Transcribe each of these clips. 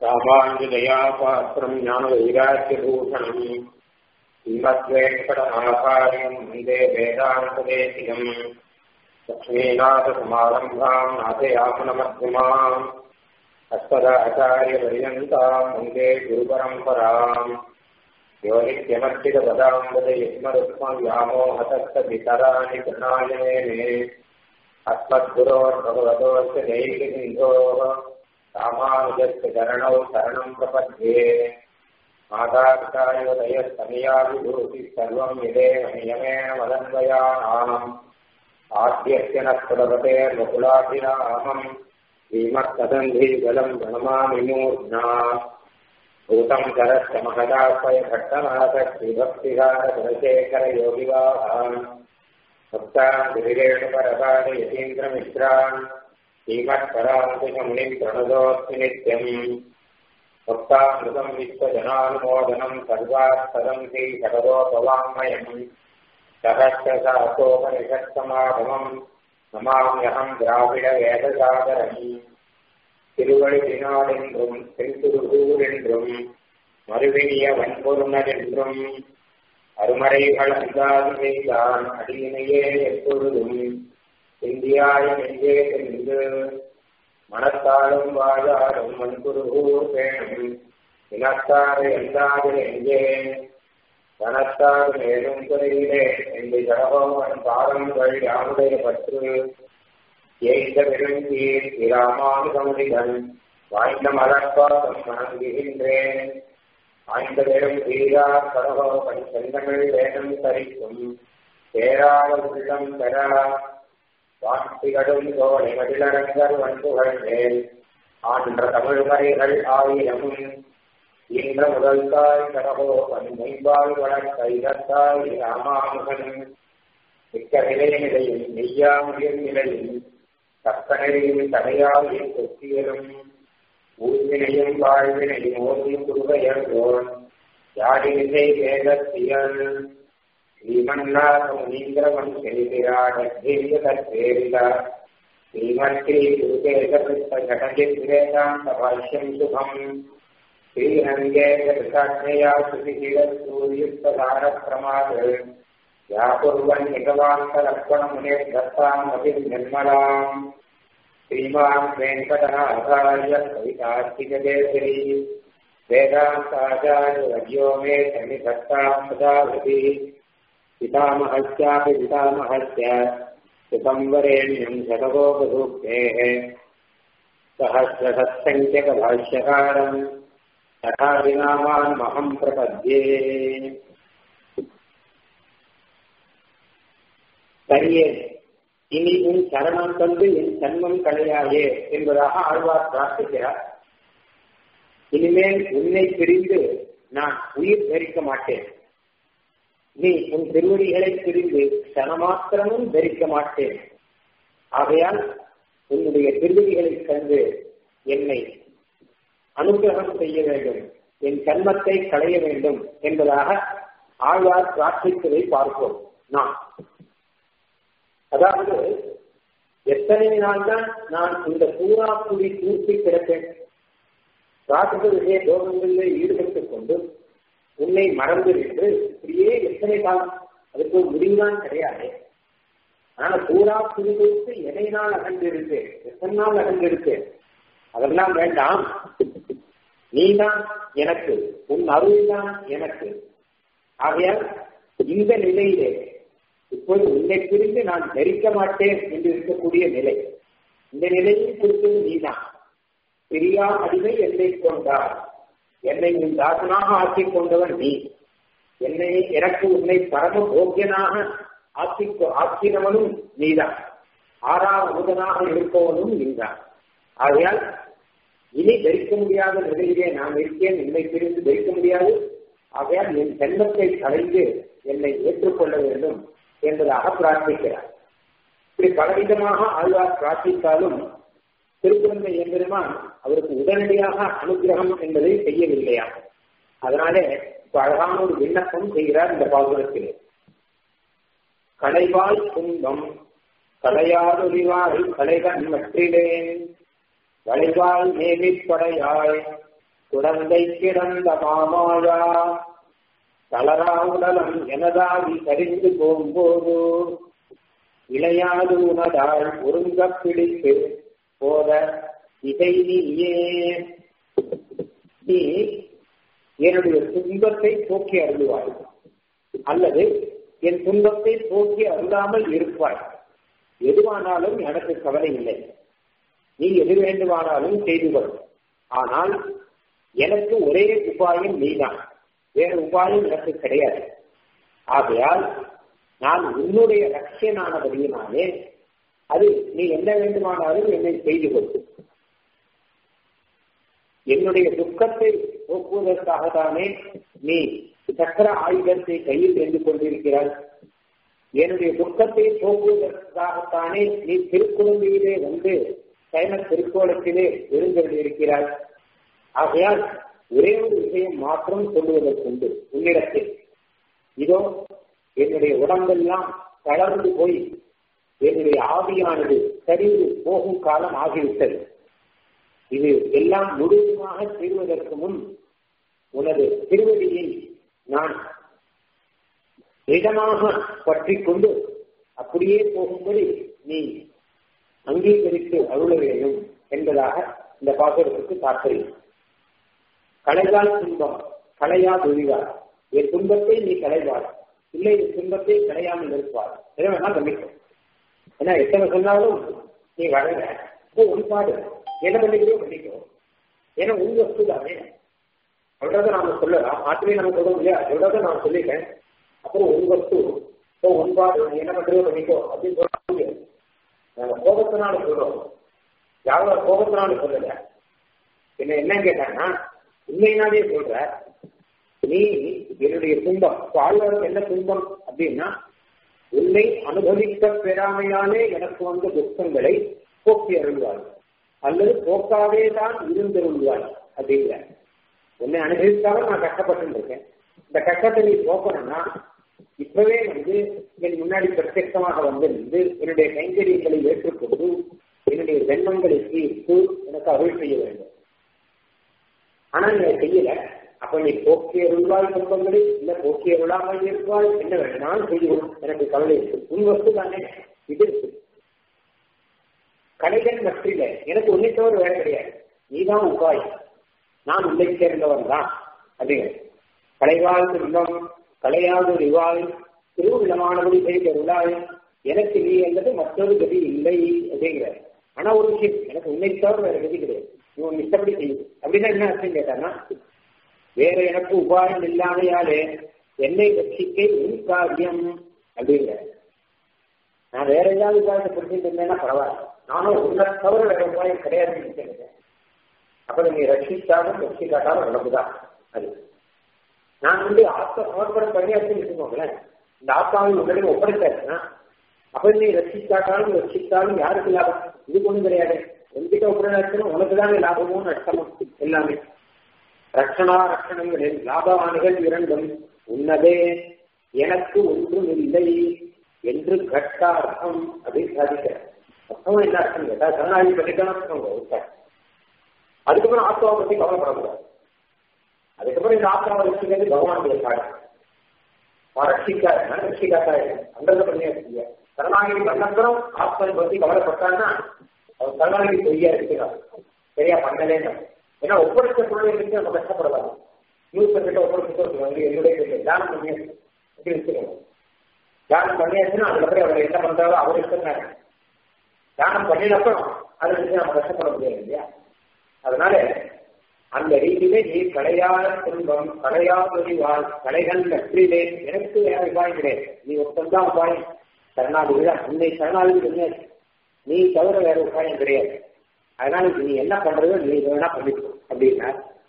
ராமாஞ்சலயா பாத்திரம் ஞான வைராக்கியபூஷணம் ஸ்ரீமத்வேங்கடநாகாரியம் வந்தே வேதாந்ததேசிகம் லக்ஷ்மீநாதசமாரம்பாம் நாதயாமுனமध्यமாம் அஸ்மதாச்சாரியபரியந்தாம் வந்தே குருபரம்பராம் யோ நித்யமர்த்திதபதாம்பதயுக்மருக்மவ்யாமோஹதஸ்தபிதராணி பிரணாயமே अस्मद्गुरोर्भगवतोऽस्य दैहिकसिन्धोः रामानुजस्य चरणौ शरणं प्रपद्ये मातापितायोदयस्तनया विभूतिः सर्वं यदेव नियमेन मदन्वयानाम् आद्यस्य नः कुलपतेर्वकुलाभिरामम् श्रीमत्तदन्धीजलम् प्रणमामि मूर्ध्ना भूतं करस्य महदाश्रय भट्टनाथ श्रीभक्तिहारकुलशेखरयोगिवाहान् भक्तान् गिरिरेणुपरकाल यतीन्द्रमिश्रान् श्रीमत्पराङ्कुशमुनिम् प्रणतोऽस्मि नित्यम् भक्तामृतम् विश्वजनानुमोदनम् सर्वात्पदम् श्रीशतरोपवाङ्मयम् सहस्रशासोपनिषत्समागमम् நமாமியகம் திராவிட வேதசாகரம் திருவழிதினாடென்றும் திருத்துருகூர் என்றும் மறுவினிய வன்பொருணர் என்றும் அருமறைகள் அந்தாது செய்தான் அடியினையே எப்பொழுதும் இந்தியாய நெஞ்சே சென்று மனத்தாலும் வாழாடும் மண்குருகூர் பேணும் இனத்தாறு எல்லாது நெஞ்சே வனத்தாறு மேலும் துறையிலே என்று ஜடகோவன் பாதங்கள் யாருடைய பற்று ஏய்ந்த பெருந்தீர் இராமானுதமுடிதன் வாய்ந்த மலர்பாதம் வணங்குகின்றேன் ஆய்ந்த பெரும் வீரா கடகோபன் செந்தமிழ் வேதம் தரிக்கும் பேராத உள்ளம் பெறா வாட்டிகளும் தோழி மதிலரங்கர் வன்புகள் மேல் ஆன்ற தமிழ் மறைகள் ஆயிரமும் இன்ற முதல் தாய் கடகோபன் மெய்பால் வளர்த்த இதத்தாய் ராமாமுகன் மிக்க நிலைநிலையில் நெய்யாமுடியும் நிலையில் தக்கனையும் தடையாவின் கொத்தியலும் ஊழ்வினையும் வாழ்வினையும் ஓர்வின் குருகையோன் யாழினிசை வேதத்தியல் ஸ்ரீமன்னாத முனீந்திரவன் செலுகிறாடேரில ஸ்ரீமத்ரீ குருகேசபுத்த ஜடஜித் வேதாந்த பாஷ்யம் சுகம் ஸ்ரீரங்கே ஜகசாட்சயா சுதிகிரசூரியுக்ததார பிரமாத யா குர்வன் நிகவாந்த லக்ஷ்மண முனே தத்தாம் அபி நிர்மலாம் श्रीमान् वेङ्कटनाथार्य कवितार्थिककेसरी वेदान्ताचार्यवर्यो मे सन्निधत्तां सदाभृति पितामहस्यापि पितामहस्य सुसंवरेण्यं शतकोपसूक्तेः सहस्रसत्सङ्ख्यकभाष्यकारम् तथा विनामान् महं प्रपद्ये சரியே இனி உன் சரணம் தந்து என் சன்மம் களையாயே என்பதாக ஆழ்வார் பிரார்த்திக்கிறார் இனிமேல் உன்னை பிரிந்து நான் உயிர் தரிக்க மாட்டேன் நீ உன் திருவடிகளை பிரிந்து சனமாத்திரமும் தரிக்க மாட்டேன் ஆகையால் உன்னுடைய திருவடிகளை கண்டு என்னை அனுகிரகம் செய்ய வேண்டும் என் சன்மத்தை களைய வேண்டும் என்பதாக ஆழ்வார் பிரார்த்தித்ததை பார்ப்போம் நான் அதாவது எத்தனை நாள் தான் நான் இந்த பூராப்புடி தூக்கி கிடப்பேன் பிரார்த்த விஷய தோகங்களில் ஈடுபட்டுக் கொண்டு உன்னை மறந்து விட்டு இப்படியே எத்தனை காலம் அதுக்கு ஒரு முடிவுதான் கிடையாது ஆனா பூரா புடி தூக்கு எதை நாள் அகன்றிருக்கு எத்தனை நாள் அகன்றிருக்கு அதெல்லாம் வேண்டாம் நீதான் எனக்கு உன் அருள் தான் எனக்கு ஆகையால் இந்த நிலையிலே இப்போது உன்னை பிரிந்து நான் தரிக்க மாட்டேன் என்று இருக்கக்கூடிய நிலை இந்த நிலையை குறித்தது நீதான் பிரியா அடிமை என்னை கொண்டார் என்னை உன் தாசனாக ஆக்கிக் கொண்டவன் நீ என்னை எனக்கு உன்னை பரம போக்கியனாக ஆக்கி ஆக்கினவனும் நீதான் ஆறாம் அமுதனாக இருப்பவனும் நீதான் ஆகையால் இனி தரிக்க முடியாத நிலையிலே நான் இருக்கேன் என்னை பிரிந்து தரிக்க முடியாது ஆகையால் என் செல்வத்தை கலைந்து என்னை ஏற்றுக்கொள்ள வேண்டும் என்பதாக பிரார்த்திக்கிறார் இப்படி பலவிதமாக ஆழ்வார் பிரார்த்தித்தாலும் திருக்குழந்தை எம்பெருமான் அவருக்கு உடனடியாக அனுகிரகம் என்பதை செய்யவில்லையா அதனாலே இப்ப அழகான ஒரு விண்ணப்பம் செய்கிறார் இந்த பாகுரத்தில் கலைவாய் துன்பம் கலையாதொழிவாய் கலைகண் மற்றிலேன் வளைவாய் நேமிப்படையாய் குழந்தை கிடந்த மாமாயா தளரா உடலம் எனதாகி சரிந்து போகும்போது இளையாது உனதாள் ஒருங்க பிடித்து போத இதை நீயே நீ என்னுடைய துன்பத்தை போக்கி அருள்வாய் அல்லது என் துன்பத்தை போக்கி அருளாமல் இருப்பாய் எதுவானாலும் எனக்கு கவலை இல்லை நீ எது வேண்டுமானாலும் செய்து கொள் ஆனால் எனக்கு ஒரே உபாயம் நீதான் வேறு உபாயம் எனக்கு கிடையாது ஆகையால் நான் உன்னுடைய லட்சியனானபடியினாலே அது நீ என்ன வேண்டுமானாலும் என்னை செய்து கொள் என்னுடைய துக்கத்தை போக்குவதற்காக தானே நீ சக்கர ஆயுதத்தை கையில் ஏந்து கொண்டிருக்கிறாய் என்னுடைய துக்கத்தை போக்குவதற்காகத்தானே நீ திருக்குழந்தையிலே வந்து சைன திருக்கோலத்திலே எழுந்தருளிருக்கிறாய் ஆகையால் ஒரே ஒரு விஷயம் மாற்றம் சொல்லுவதற்குண்டு உன்னிடத்தில் இதோ என்னுடைய உடம்பெல்லாம் தளர்ந்து போய் என்னுடைய ஆவியானது சரிந்து போகும் காலம் ஆகிவிட்டது இது எல்லாம் முழுவதுமாக செய்வதற்கு முன் உனது திருவடியை நான் திடமாக பற்றி கொண்டு அப்படியே போகும்படி நீ அங்கீகரித்து அருள வேண்டும் என்பதாக இந்த பாசுரத்துக்கு தாற்பயம் கலைகால் துன்பம் கலையா தொழிவார் என் துன்பத்தை நீ கலைவார் இல்லை என் துன்பத்தை கலையாமல் இருப்பார் எதை வேணா கண்டிக்கும் ஏன்னா எத்தனை சொன்னாலும் நீ வழங்க இப்போ ஒன்பாடு என்ன பண்ணிக்கிறோ பண்ணிக்கோ ஏன்னா உங்க வஸ்து தானே சொல்றத நாம சொல்லலாம் ஆத்திரையும் நம்ம சொல்ல இல்லையா சொல்றத நான் சொல்லிட்டேன் அப்புறம் உங்க வஸ்து இப்போ ஒன்பாடு நீ என்ன பண்றியோ பண்ணிக்கோ அப்படின்னு சொல்ல முடியாது நாங்க கோபத்தினால சொல்றோம் யாரோட கோபத்தினால சொல்லல என்ன என்ன கேட்டாங்கன்னா உண்மையினாலே சொல்ற நீ என்னுடைய துன்பம் வாழ்வதற்கு என்ன துன்பம் அப்படின்னா உன்னை அனுபவிக்க பெறாமையாலே எனக்கு வந்த துக்கங்களை போக்கி அருள்வாள் அல்லது போக்காவே தான் இருந்தருள்வாள் அப்படிங்கிற உன்னை அனுபவித்தாலும் நான் கஷ்டப்பட்டு இருக்கேன் இந்த கஷ்டத்தை நீ போக்கணும்னா இப்பவே வந்து என் முன்னாடி பிரத்யட்சமாக வந்து நின்று என்னுடைய கைங்கரியங்களை ஏற்றுக்கொண்டு என்னுடைய ஜென்மங்களை தீர்த்து எனக்கு அருள் செய்ய வேண்டும் ஆனா நீ செய்யல அப்ப நீ போக்கிய அருள்வாய் துன்பங்களை இல்ல போக்கிய அருளாமல் இருப்பாய் என்ன வேணாலும் செய்யணும் எனக்கு கவலை இருக்கு உன் வஸ்து தானே இது இருக்கு கலைகள் மற்றில எனக்கு உன்னை தவிர வேற கிடையாது நீதான் உபாய் நான் உள்ளே சேர்ந்தவன் தான் அப்படிங்கிற கலைவாழ் துன்பம் கலையாது இவாய் திருவிழமானபடி செய்த உலாய் எனக்கு நீ என்பது மற்றொரு கதி இல்லை அப்படிங்கிற ஆனா ஒரு விஷயம் எனக்கு உன்னை தவிர வேற கதி கிடையாது நீ உன் இஷ்டப்படி செய்யுது அப்படின்னா என்ன அர்த்தம் கேட்டான்னா வேற எனக்கு உபாயம் இல்லாமையாலே என்னை ரட்சிக்க உன் காரியம் அப்படிங்கிற நான் வேற ஏதாவது உபாயத்தை புரிஞ்சுட்டு இருந்தேன்னா பரவாயில்ல நானும் உன்னை தவிர வேற உபாயம் கிடையாதுன்னு அப்ப நீ ரட்சித்தாலும் ரட்சிக்காட்டாலும் உடம்புதான் அது நான் வந்து ஆத்ம சமர்ப்பணம் பண்ணியாச்சுன்னு வச்சுக்கோங்களேன் இந்த ஆத்மாவை உங்களிடம் ஒப்படைச்சாச்சுன்னா அப்ப நீ ரட்சிக்காட்டாலும் ரட்சித்தாலும் யாருக்கு லாபம் இது ஒண்ணும் கிடையாது என்கிட்ட ஒப்படைச்சாச்சுன்னா உனக்கு தானே லாபமும் நஷ்டமும் எல்லாமே ரட்சணா ரட்சணங்களில் லாபவான்கள் இரண்டும் உன்னதே எனக்கு ஒன்றும் இல்லை என்று கட்டார்த்தம் அப்படின்னு சாதிக்க அர்த்தம் என்ன அர்த்தம் கேட்டா சரணாகி பண்ணிக்கலாம் அதுக்கப்புறம் ஆத்மாவை பத்தி கவலைப்படக்கூடாது அதுக்கப்புறம் இந்த ஆத்மாவை ரசிக்கிறது பகவானுடைய காடு ரட்சிக்காரு ரட்சிக்காட்டா அண்டத்தை பண்ணியா சரணாகி பண்ணப்புறம் ஆத்மாவை பத்தி கவலைப்பட்டான்னா அவர் சரணாகி பொய்யா இருக்கிறார் சரியா பண்ணலேன்னு ஏன்னா ஒப்படைச்ச பிள்ளைகளுக்கு நம்ம கஷ்டப்படலாம் நியூஸ் கிட்ட ஒப்படைச்சு வந்து என்னுடைய தெரியல தியானம் பண்ணி இப்படி வச்சுக்கணும் தியானம் பண்ணியாச்சுன்னா அதுக்கப்புறம் அவர் என்ன பண்றாரோ அவர் இஷ்டம் தியானம் பண்ணினப்புறம் அதை வச்சு நம்ம கஷ்டப்பட முடியாது இல்லையா அதனால அந்த ரீதியிலே நீ கலையாத துன்பம் கலையாதொழிவாள் கலைகள் நற்றிலே எனக்கு வேற உபாயம் கிடையாது நீ ஒருத்தந்தான் உபாயம் சரணாதிபதி தான் உன்னை சரணாதிபதி கிடையாது நீ தவிர வேற உபாயம் கிடையாது அதனால நீ என்ன பண்றதோ நீ வேணா பண்ணிக்கோ அப்படின்னா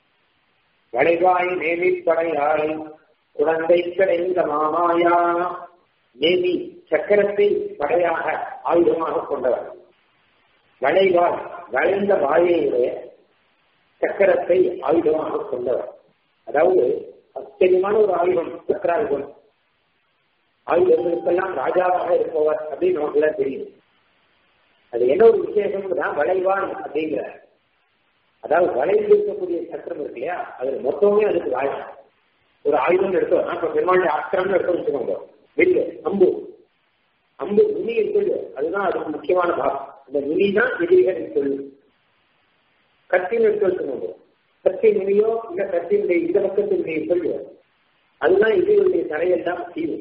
வளைவாய் நேமி படையாய் குழந்தை கிடைந்த மாமாயா நேமி சக்கரத்தை படையாக ஆயுதமாக கொண்டவர் வளைவாய் வளைந்த வாயையுடைய சக்கரத்தை ஆயுதமாக கொண்டவர் அதாவது ஆச்சரியமான ஒரு ஆயுதம் சக்கராயுதம் ஆயுதங்களுக்கெல்லாம் ராஜாவாக இருப்பவர் அப்படின்னு நமக்கு எல்லாம் தெரியும் அது என்ன ஒரு விசேஷம் தான் வளைவான் அப்படிங்கிற அதாவது வளைந்து இருக்கக்கூடிய சக்கரம் இருக்கு இல்லையா அதுல மொத்தமே அதுக்கு வாயம் ஒரு ஆயுதம் எடுத்தோம் இப்ப பெருமாளுடைய அஸ்திரம்னு எடுத்து வச்சுக்கோங்க வில்லு அம்பு அம்பு நுனி இருக்குது அதுதான் அதுக்கு முக்கியமான பாகம் அந்த நுனி தான் எதிரிகள் சொல்லு கத்தின்னு எடுத்து வச்சுக்கோங்க கத்தி நுனியோ இல்ல கத்தியுடைய இந்த பக்கத்தினுடைய சொல்லு அதுதான் எதிரிகளுடைய தலையெல்லாம் தீவு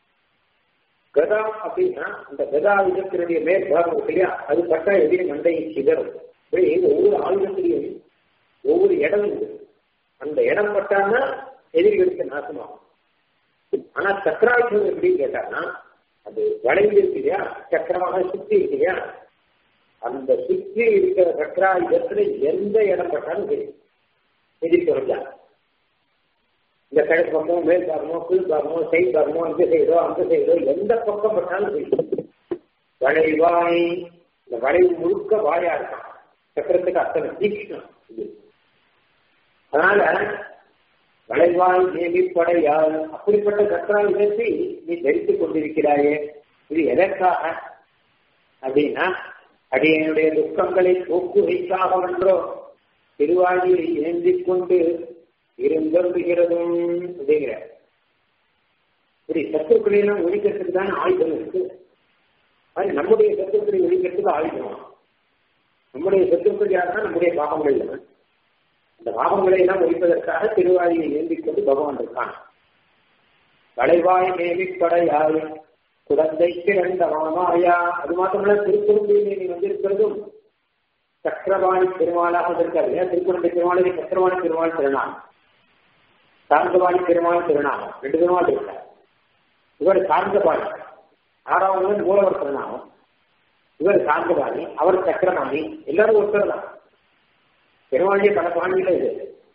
கதா அப்படின்னா அந்த கதா ஆயுதத்தினுடைய மேல் பாகம் இருக்கு இல்லையா அது பட்டா எதிரி மண்டையை சிதறும் இப்படி ஒவ்வொரு ஆயுதத்திலையும் ஒவ்வொரு இடம் இருக்கு அந்த இடம் பட்டான்னா எதிரிகளுக்கு நாசமாகும் ஆனா சக்கராயுதம் எப்படின்னு கேட்டாங்கன்னா அது வளைந்து இருக்கு இல்லையா சக்கரமாக சுத்தி இருக்கு இல்லையா அந்த சுற்றி இருக்கிற சக்கராயுதத்துல எந்த இடம் பட்டாலும் சரி எதிரி குறைஞ்சாங்க இந்த கிழக்கு பக்கமோ மேல் பாகமோ கீழ் பாகமோ சைட் பாகமோ அந்த சைடோ அந்த சைடோ எந்த பக்கம் பட்டாலும் சரி வளைவாய் இந்த வளைவு முழுக்க வாயா இருக்கான் சக்கரத்துக்கு அத்தனை தீக்ஷணம் இது அதனால வளைவாய் நேமிப்படையால் அப்படிப்பட்ட சக்கராயுதத்தை நீ தரித்துக் கொண்டிருக்கிறாயே இது எதற்காக அப்படின்னா அடியனுடைய துக்கங்களை போக்குவைக்காக ஒன்றோ திருவாழியை ஏந்திக் கொண்டு இருந்துகிறதும் அப்படிங்கிற இப்படி சத்துருக்களையெல்லாம் ஒழிக்கிறதுக்கு தானே ஆயுதம் இருக்கு அது நம்முடைய சத்துருக்களை ஒழிக்கிறதுக்கு ஆயுதம் நம்முடைய சத்துருக்கள் யாருன்னா நம்முடைய பாவங்கள் தான் அந்த பாவங்களை எல்லாம் ஒழிப்பதற்காக திருவாரியை ஏந்திக் கொண்டு பகவான் இருக்கான் வளைவாய் நேமிப்படையாய் குழந்தைக்கு ரெண்ட மாமாயா அது மாத்திரமல்ல திருக்குறந்திலே நீ வந்திருக்கிறதும் சக்கரவாணி திருமாலாக இருக்காரு இல்லையா திருக்குறந்தை திருமாலை சக்கரவாணி திருமால் திருநாள் சார்ந்தவாணி திருமால் திருநாமம் ரெண்டு திருமால் இருக்கார் இவர் சார்ந்தபாணி ஆறாவது மூலவர் திருநாமம் இவர் சார்ந்தபாணி அவர் சக்கரவாணி எல்லாரும் ஒருத்தர் தான் பெருமாளிய பல பாணியில இது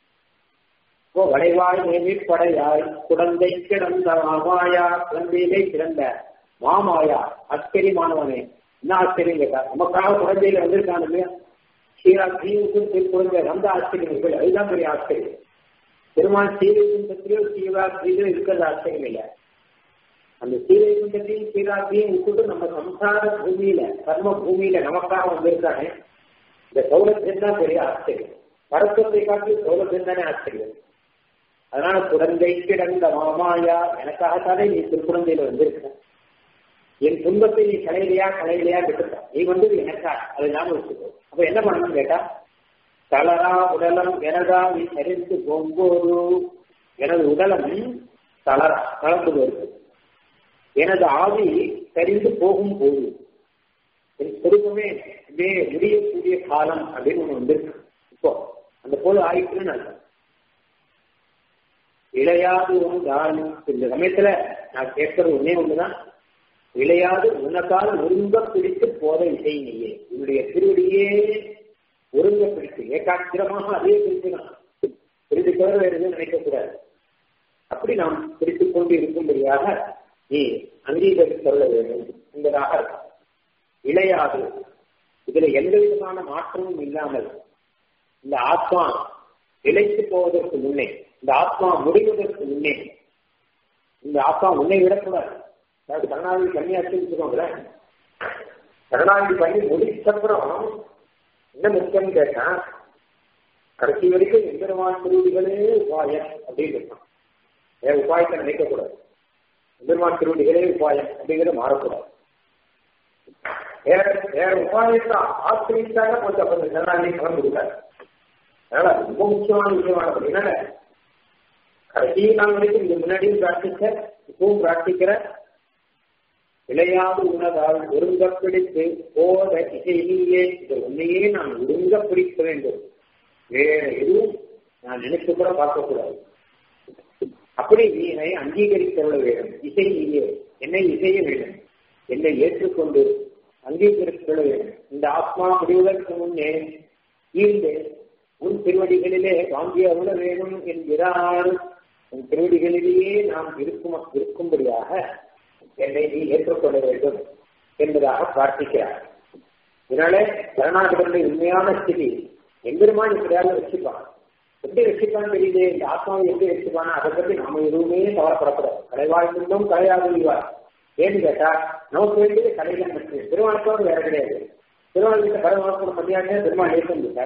இப்போ வளைவாய் நேமிப்படையாய் குழந்தை கிடந்த மாமாயா குழந்தையிலே கிடந்த மாமாயா ஆச்சரியமானவனே என்ன ஆச்சரியம் கேட்டா நமக்காக குழந்தையில வந்திருக்கான் இல்லையா ஸ்ரீரா ஸ்ரீவுக்கும் திருக்குழந்தை வந்த ஆச்சரியம் இல்லை அதுதான் பெரிய ஆச்சரியம் பெருமாள் ஸ்ரீவைகுண்டத்திலேயோ ஸ்ரீராத்திரியிலோ இருக்கிறது ஆச்சரியம் இல்லை அந்த ஸ்ரீவைகுண்டத்தையும் ஸ்ரீராத்திரியும் விட்டுட்டு நம்ம சம்சார பூமியில கர்ம பூமியில நமக்காக வந்திருக்கானே இந்த சௌலபியம் தான் பெரிய ஆச்சரியம் பரத்துவத்தை காட்டி சௌலபியம் தானே ஆச்சரியம் அதனால குழந்தை கிடந்த மாமாயா எனக்காகத்தானே நீ திருக்குழந்தையில வந்திருக்க என் துன்பத்தை நீ கலையிலையா கலையிலையா விட்டுட்ட நீ வந்தது எனக்கா அதை நாம வச்சுக்கோ அப்ப என்ன பண்ணணும்னு கேட்டா தளரா உடலம் எனதா நீ சரிந்து போகும்போது எனது உடலம் தளரா தளர்ந்து வருது எனது ஆவி சரிந்து போகும் போது என் சொருப்பமே இதே முடியக்கூடிய காலம் அப்படின்னு ஒண்ணு வந்திருக்கு இப்போ அந்த போல ஆயிட்டுன்னு அர்த்தம் இளையாது ஒன்றுதான் இந்த சமயத்துல நான் கேட்கறது ஒன்னே ஒண்ணுதான் இளையாது உனக்கால் ஒருங்க பிடித்து போத இசை நீயே உன்னுடைய திருவடியே ஒருங்க பிடித்து ஏகாக்கிரமாக அதே பிடித்துதான் பிடித்து தவிர வேறு எதுவும் நினைக்கக்கூடாது அப்படி நாம் பிடித்துக் கொண்டு இருக்கும்படியாக நீ அங்கீகரித்து சொல்ல வேண்டும் என்பதாக இளையாது இதுல எந்த விதமான மாற்றமும் இல்லாமல் இந்த ஆத்மா நிலைத்து போவதற்கு முன்னே இந்த ஆத்மா முடிவதற்கு முன்னே இந்த ஆத்மா உன்னை விடக்கூடாது அதாவது கருணாநிதி கன்னியாசி வச்சுக்கோங்களேன் கருணாநிதி பண்ணி முடிச்சப்புறம் என்ன முக்கியம் கேட்டா கடைசி வரைக்கும் எம்பெருமான் திருவடிகளே உபாயம் அப்படின்னு இருக்கான் வேற உபாயத்தை நினைக்கக்கூடாது எம்பெருமான் திருவடிகளே உபாயம் அப்படிங்கிறது மாறக்கூடாது வேற வேற உபாயத்தை ஆசிரியிச்சாங்க கொஞ்சம் கொஞ்சம் கருணாநிதி கலந்து கொடுத்தாரு அதனால ரொம்ப முக்கியமான விஷயமான என்னங்க கடைசி நாள் வரைக்கும் இது முன்னாடியும் பிரார்த்திச்ச இப்பவும் பிரார்த்திக்கிற விளையாது உணதால் ஒருங்க பிடித்து போத இசையிலேயே இது உன்னையே நான் ஒருங்க பிடிக்க வேண்டும் வேற எதுவும் நான் நினைத்து கூட பார்க்கக்கூடாது அப்படி நீ என்னை அங்கீகரித்துள்ள வேண்டும் இசை நீயே என்னை இசைய வேண்டும் என்னை ஏற்றுக்கொண்டு அங்கீகரித்துள்ள வேண்டும் இந்த ஆத்மா முடிவதற்கு முன்னே ஈண்டு உன் திருவடிகளிலே வாங்கி அருள வேணும் என்கிறார் உன் திருவடிகளிலேயே நாம் இருக்கும் இருக்கும்படியாக என்னை நீ ஏற்றுக்கொள்ள வேண்டும் என்பதாக பிரார்த்திக்கிறார் இதனால கருணாகரனுடைய உண்மையான ஸ்திதி எம்பெருமான் இப்படியாக வச்சுப்பான் எப்படி வச்சுப்பான்னு தெரியல இந்த ஆத்மாவை எப்படி வச்சுப்பானா அதை பத்தி நாம எதுவுமே கவலைப்படக்கூடாது கலைவாழ்ந்தும் கலையாக உள்ளார் ஏன்னு கேட்டா நமக்கு வேண்டியது கலைகள் மட்டுமே திருமணத்தோடு வேற கிடையாது திருமணம் கிட்ட கலை வளர்ப்பு மத்தியானே பெருமாள் ஏற்றம் விட்டார்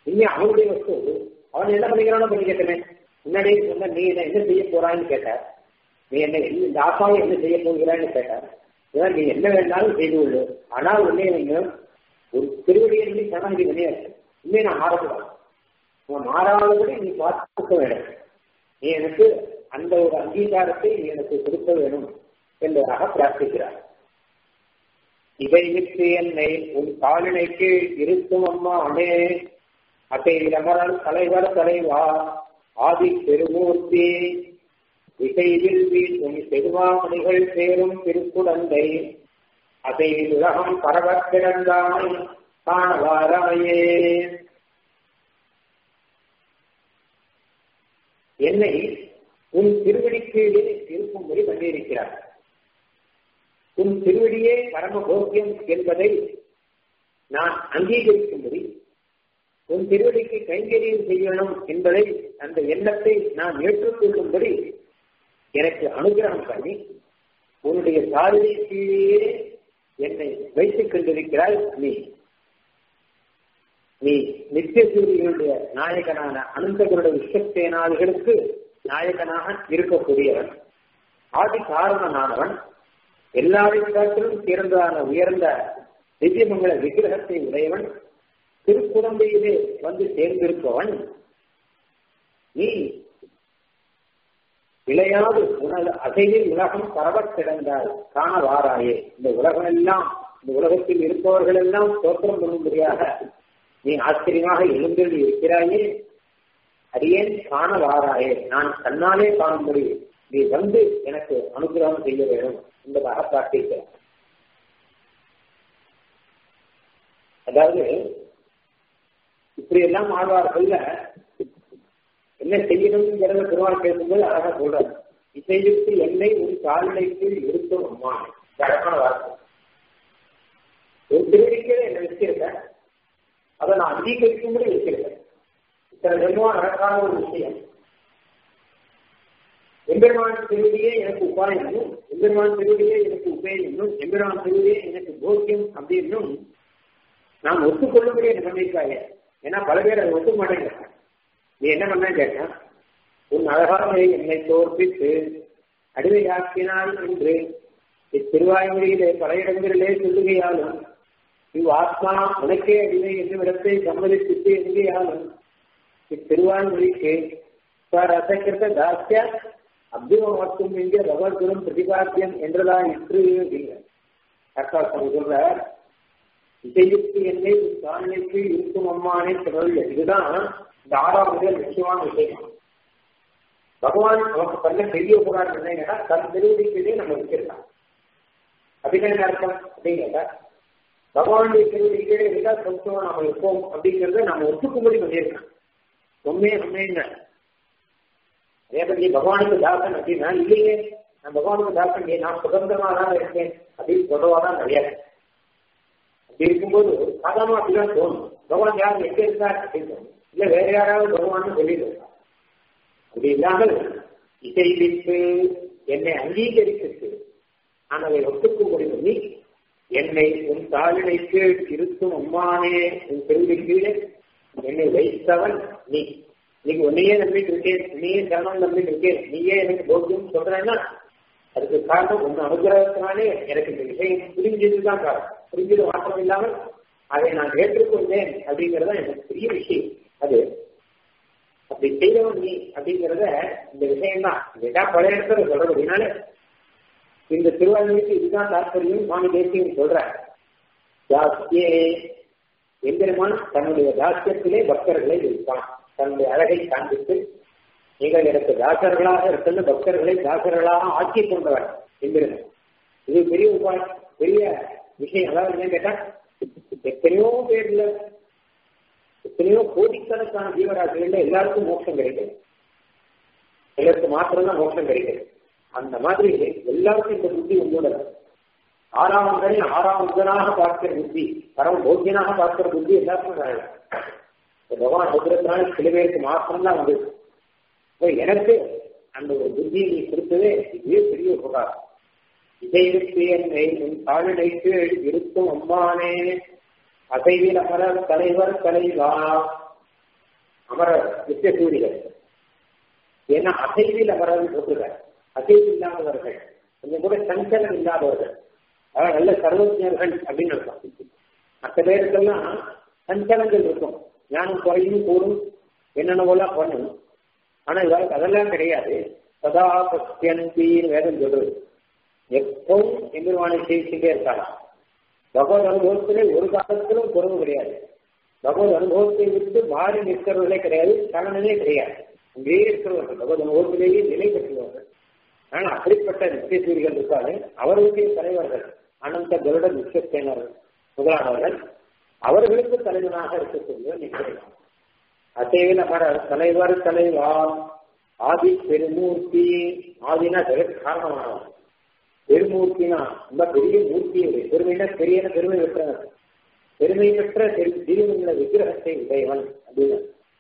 இனிமே அவனுடைய வஸ்து அவன் என்ன பண்ணிக்கிறானோ பண்ணிக்கட்டமே முன்னாடியே சொன்ன நீ என்ன என்ன செய்ய போறான்னு கேட்டார் நீ என்ன இந்த ஆசாவை என்ன செய்ய போகிறான்னு கேட்டார் இதான் நீ என்ன வேணாலும் செய்து கொள்ளு ஆனால் உன்னே நீங்க ஒரு திருவடியை நீ சரணாகி வினையாச்சு இனிமே நான் மாறக்கூடாது உன் மாறாதபடி நீ பார்த்துக்க வேண்டும் நீ எனக்கு அந்த ஒரு அங்கீகாரத்தை நீ எனக்கு கொடுக்க வேணும் என்பதாக பிரார்த்திக்கிறார் இதை விட்டு என்னை உன் காலினைக்கு இருக்கும் அம்மா அண்ணே அத்தை இளமரல் தலைவர் தலைவா ஆதி பெருமூர்த்தி இசைவில் வீண் உன் பெருமாமணிகள் சேரும் திருக்குடந்தை அதை உலகம் பரவக் கிடந்தாய் காணவாராயே என்னை உன் திருவடிக்கீழே இருக்கும்படி பண்ணியிருக்கிறார் உன் திருவடியே பரம போக்கியம் என்பதை நான் அங்கீகரிக்கும்படி உன் திருவடிக்கு கைங்கரியம் செய்யணும் என்பதை அந்த எண்ணத்தை நான் ஏற்றுக்கொள்ளும்படி எனக்கு அனுகிரகம் பண்ணி உன்னுடைய சாதனை கீழே என்னை வைத்துக் கொண்டிருக்கிறாய் நீ நீ நித்திய சூரியனுடைய நாயகனான அனந்தகுருட விஸ்வசேனாதிகளுக்கு நாயகனாக இருக்கக்கூடியவன் ஆதி காரணனானவன் எல்லாரிடத்திலும் சிறந்ததான உயர்ந்த திவ்யமங்கல விக்கிரகத்தை உடையவன் திருக்குழந்தையிலே வந்து சேர்ந்திருப்பவன் நீ விளையாது உனது அசைவில் உலகம் பரவக் கிடந்தால் காண வாராயே இந்த உலகம் எல்லாம் இந்த உலகத்தில் இருப்பவர்கள் எல்லாம் தோற்றம் பண்ணும்படியாக நீ ஆச்சரியமாக எழுந்தெழுதி இருக்கிறாயே அடியேன் காண வாராயே நான் கண்ணாலே காணும்படி நீ வந்து எனக்கு அனுகிரகம் செய்ய வேண்டும் என்பதாக பிரார்த்திக்கிறேன் அதாவது இப்படி எல்லாம் ஆழ்வார்கள்ல என்ன செய்யணுங்கிறத பெருமாள் பேசும்போது அழகா சொல்றாரு இசைவிற்கு என்னை ஒரு கால்நிலைக்கு இருக்கும் அம்மா அழகான வார்த்தை ஒரு திருவிழிக்கே என்ன வச்சிருக்கேன் அதை நான் அங்கீகரிக்கும்படி வச்சிருக்கேன் இத்தனை ஜென்மம் நடக்காத ஒரு விஷயம் எம்பெருமான் திருவடியே எனக்கு உபாயமும் எம்பெருமான் திருவடியே எனக்கு உபயோகமும் எம்பெருமான் திருவடியே எனக்கு போக்கியம் அப்படின்னும் நாம் ஒத்துக்கொள்ளும்படி என்ன பண்ணியிருக்காங்க ஏன்னா பல பேர் அதை ஒத்துக்க மாட்டேங்கிறாங்க நீ என்ன பண்ண கேட்டேன் உன் அழகாமை என்னை தோற்பித்து அடிமையாக்கினாள் என்று இத்திருவாய்மொழியிலே பல இடங்களிலே சொல்லுகையாலும் இவ் ஆத்மா உனக்கே அடிமை என்னும் இடத்தை சம்மதிப்பித்து எங்கேயாலும் இத்திருவாய்மொழிக்கு ரசகிருத்த தாஸ்ய அபிமமத்தும் என்கிற பகவத்குணம் பிரதிபாத்தியம் என்றதா இன்று அப்படிங்கிற கர்த்தாசம் சொல்றார் இசையுக்கு என்னை தாழ்நிலைக்கு இருக்கும் அம்மானே சொல்றது இதுதான் இந்த ஆறாம் முதல் முக்கியமான விஷயம் பகவான் நமக்கு பண்ண பெரிய உபகாரம் என்னன்னா தன் திருவடிக்கையே நம்ம வச்சிருக்கான் அப்படின்னு என்ன அர்த்தம் அப்படின்னு கேட்டா பகவானுடைய திருவடிக்கையே இருந்தா சொந்தம் நம்ம இருப்போம் அப்படிங்கறத நம்ம ஒத்துக்கும்படி பண்ணியிருக்கான் உண்மையே உண்மைன்னு அதே பற்றி பகவானுக்கு தாசன் அப்படின்னா இல்லையே நான் பகவானுக்கு தாசன் நான் சுதந்திரமா தான் இருக்கேன் அப்படின்னு சொல்றவாதான் நிறைய அப்படி இருக்கும்போது சாதாரணமா அப்படிதான் தோணும் பகவான் யார் எங்க இருக்கார் அப்படின்னு தோணும் இல்ல வேற யாராவது பகவான் சொல்லிட்டு அப்படி இல்லாமல் இசை விட்டு என்னை அங்கீகரித்து நான் அதை ஒத்துக்கும்படி பண்ணி என்னை உன் தாளினை கீழ் இருக்கும் அம்மானே உன் திருவி கீழே என்னை வைத்தவன் நீ நீங்க உன்னையே நம்பிட்டு இருக்கேன் நீயே சரணம் நம்பிட்டு இருக்கேன் நீயே எனக்கு போக்கியம் சொல்றேன்னா அதுக்கு காரணம் உன் அனுகிரகத்தினாலே எனக்கு இந்த விஷயம் புரிஞ்சதுதான் காரணம் புரிஞ்சது மாற்றம் இல்லாமல் அதை நான் ஏற்றுக்கொண்டேன் அப்படிங்கறத எனக்கு பெரிய விஷயம் அது அப்படி செய்தவன் நீ அப்படிங்கிறத இந்த விஷயம் தான் கேட்டா பழைய இடத்துல சொல்றது அப்படின்னாலே இந்த திருவாரூருக்கு இதுதான் தாற்பயம் சுவாமி தேசியம் சொல்ற தாஸ்யே எம்பெருமான் தன்னுடைய தாசியத்திலே பக்தர்களை இருப்பான் தன்னுடைய அழகை காண்பித்து நீங்கள் எனக்கு தாசர்களாக இருக்கிற பக்தர்களை தாசர்களாக ஆக்கி கொண்டவர் எம்பெருமான் இது பெரிய உபாயம் பெரிய விஷயம் அதாவது என்ன கேட்டா எத்தனையோ பேர்ல எத்தனையோ கோடிக்கணக்கான ஜீவராசிகள்ல எல்லாருக்கும் மோட்சம் கிடைக்கும் எல்லாருக்கு மாத்திரம் தான் மோட்சம் கிடைக்கும் அந்த மாதிரி எல்லாருக்கும் இந்த புத்தி உங்களோட ஆறாவதனை ஆறாவதனாக பார்க்கிற புத்தி பரம போக்கியனாக பார்க்கிற புத்தி எல்லாருக்கும் வேணும் பகவான் அனுகிரகத்தினால சில பேருக்கு மாத்திரம் தான் வந்து இப்போ எனக்கு அந்த ஒரு புத்தியை நீ கொடுத்ததே இதுவே பெரிய உபகாரம் இசைவிற்கு என்னை உன் தாழ்நிலைக்கு இருக்கும் அம்மானே அசைவில் அமர தலைவர் தலைவா அமரர் நித்திய சூரிகள் ஏன்னா அசைவில் அமரர் போட்டுறார் அசைவு இல்லாதவர்கள் கொஞ்சம் கூட சஞ்சலம் இல்லாதவர்கள் அதாவது நல்ல சர்வஜர்கள் அப்படின்னு அர்த்தம் மற்ற பேருக்கெல்லாம் சஞ்சலங்கள் இருக்கும் ஞானம் குறையும் கூடும் என்னென்னவெல்லாம் பண்ணும் ஆனா இவருக்கு அதெல்லாம் கிடையாது சதா பத்தியந்தின்னு வேதம் சொல்றது எப்பவும் எம்பெருமானை செய்துட்டே இருக்காராம் பகவத் அனுபவத்திலே ஒரு காலத்திலும் குறவு கிடையாது பகவத் அனுபவத்தை விட்டு மாறி நிற்கிறவர்களே கிடையாது சலனமே கிடையாது அங்கேயே இருக்கிறவர்கள் பகவத் அனுபவத்திலேயே நிலை பெற்றவர்கள் ஆனால் அப்படிப்பட்ட நித்தியசூரிகள் இருக்காரு அவர்களுடைய தலைவர்கள் அனந்த கருட நிச்சயத்தேனர்கள் முதலானவர்கள் அவர்களுக்கு தலைவனாக இருக்கக்கூடிய நிச்சயம் அசைவில் அமரர் தலைவர் தலைவா ஆதி பெருமூர்த்தி ஆதினா ஜெகத் காரணமானவர் பெருமூர்த்தினா ரொம்ப பெரிய மூர்த்தியுடைய பெருமைனா பெரிய பெருமை பெற்றவர் பெருமை பெற்ற திருவுள்ள விக்கிரகத்தை உடையவன் அப்படின்னு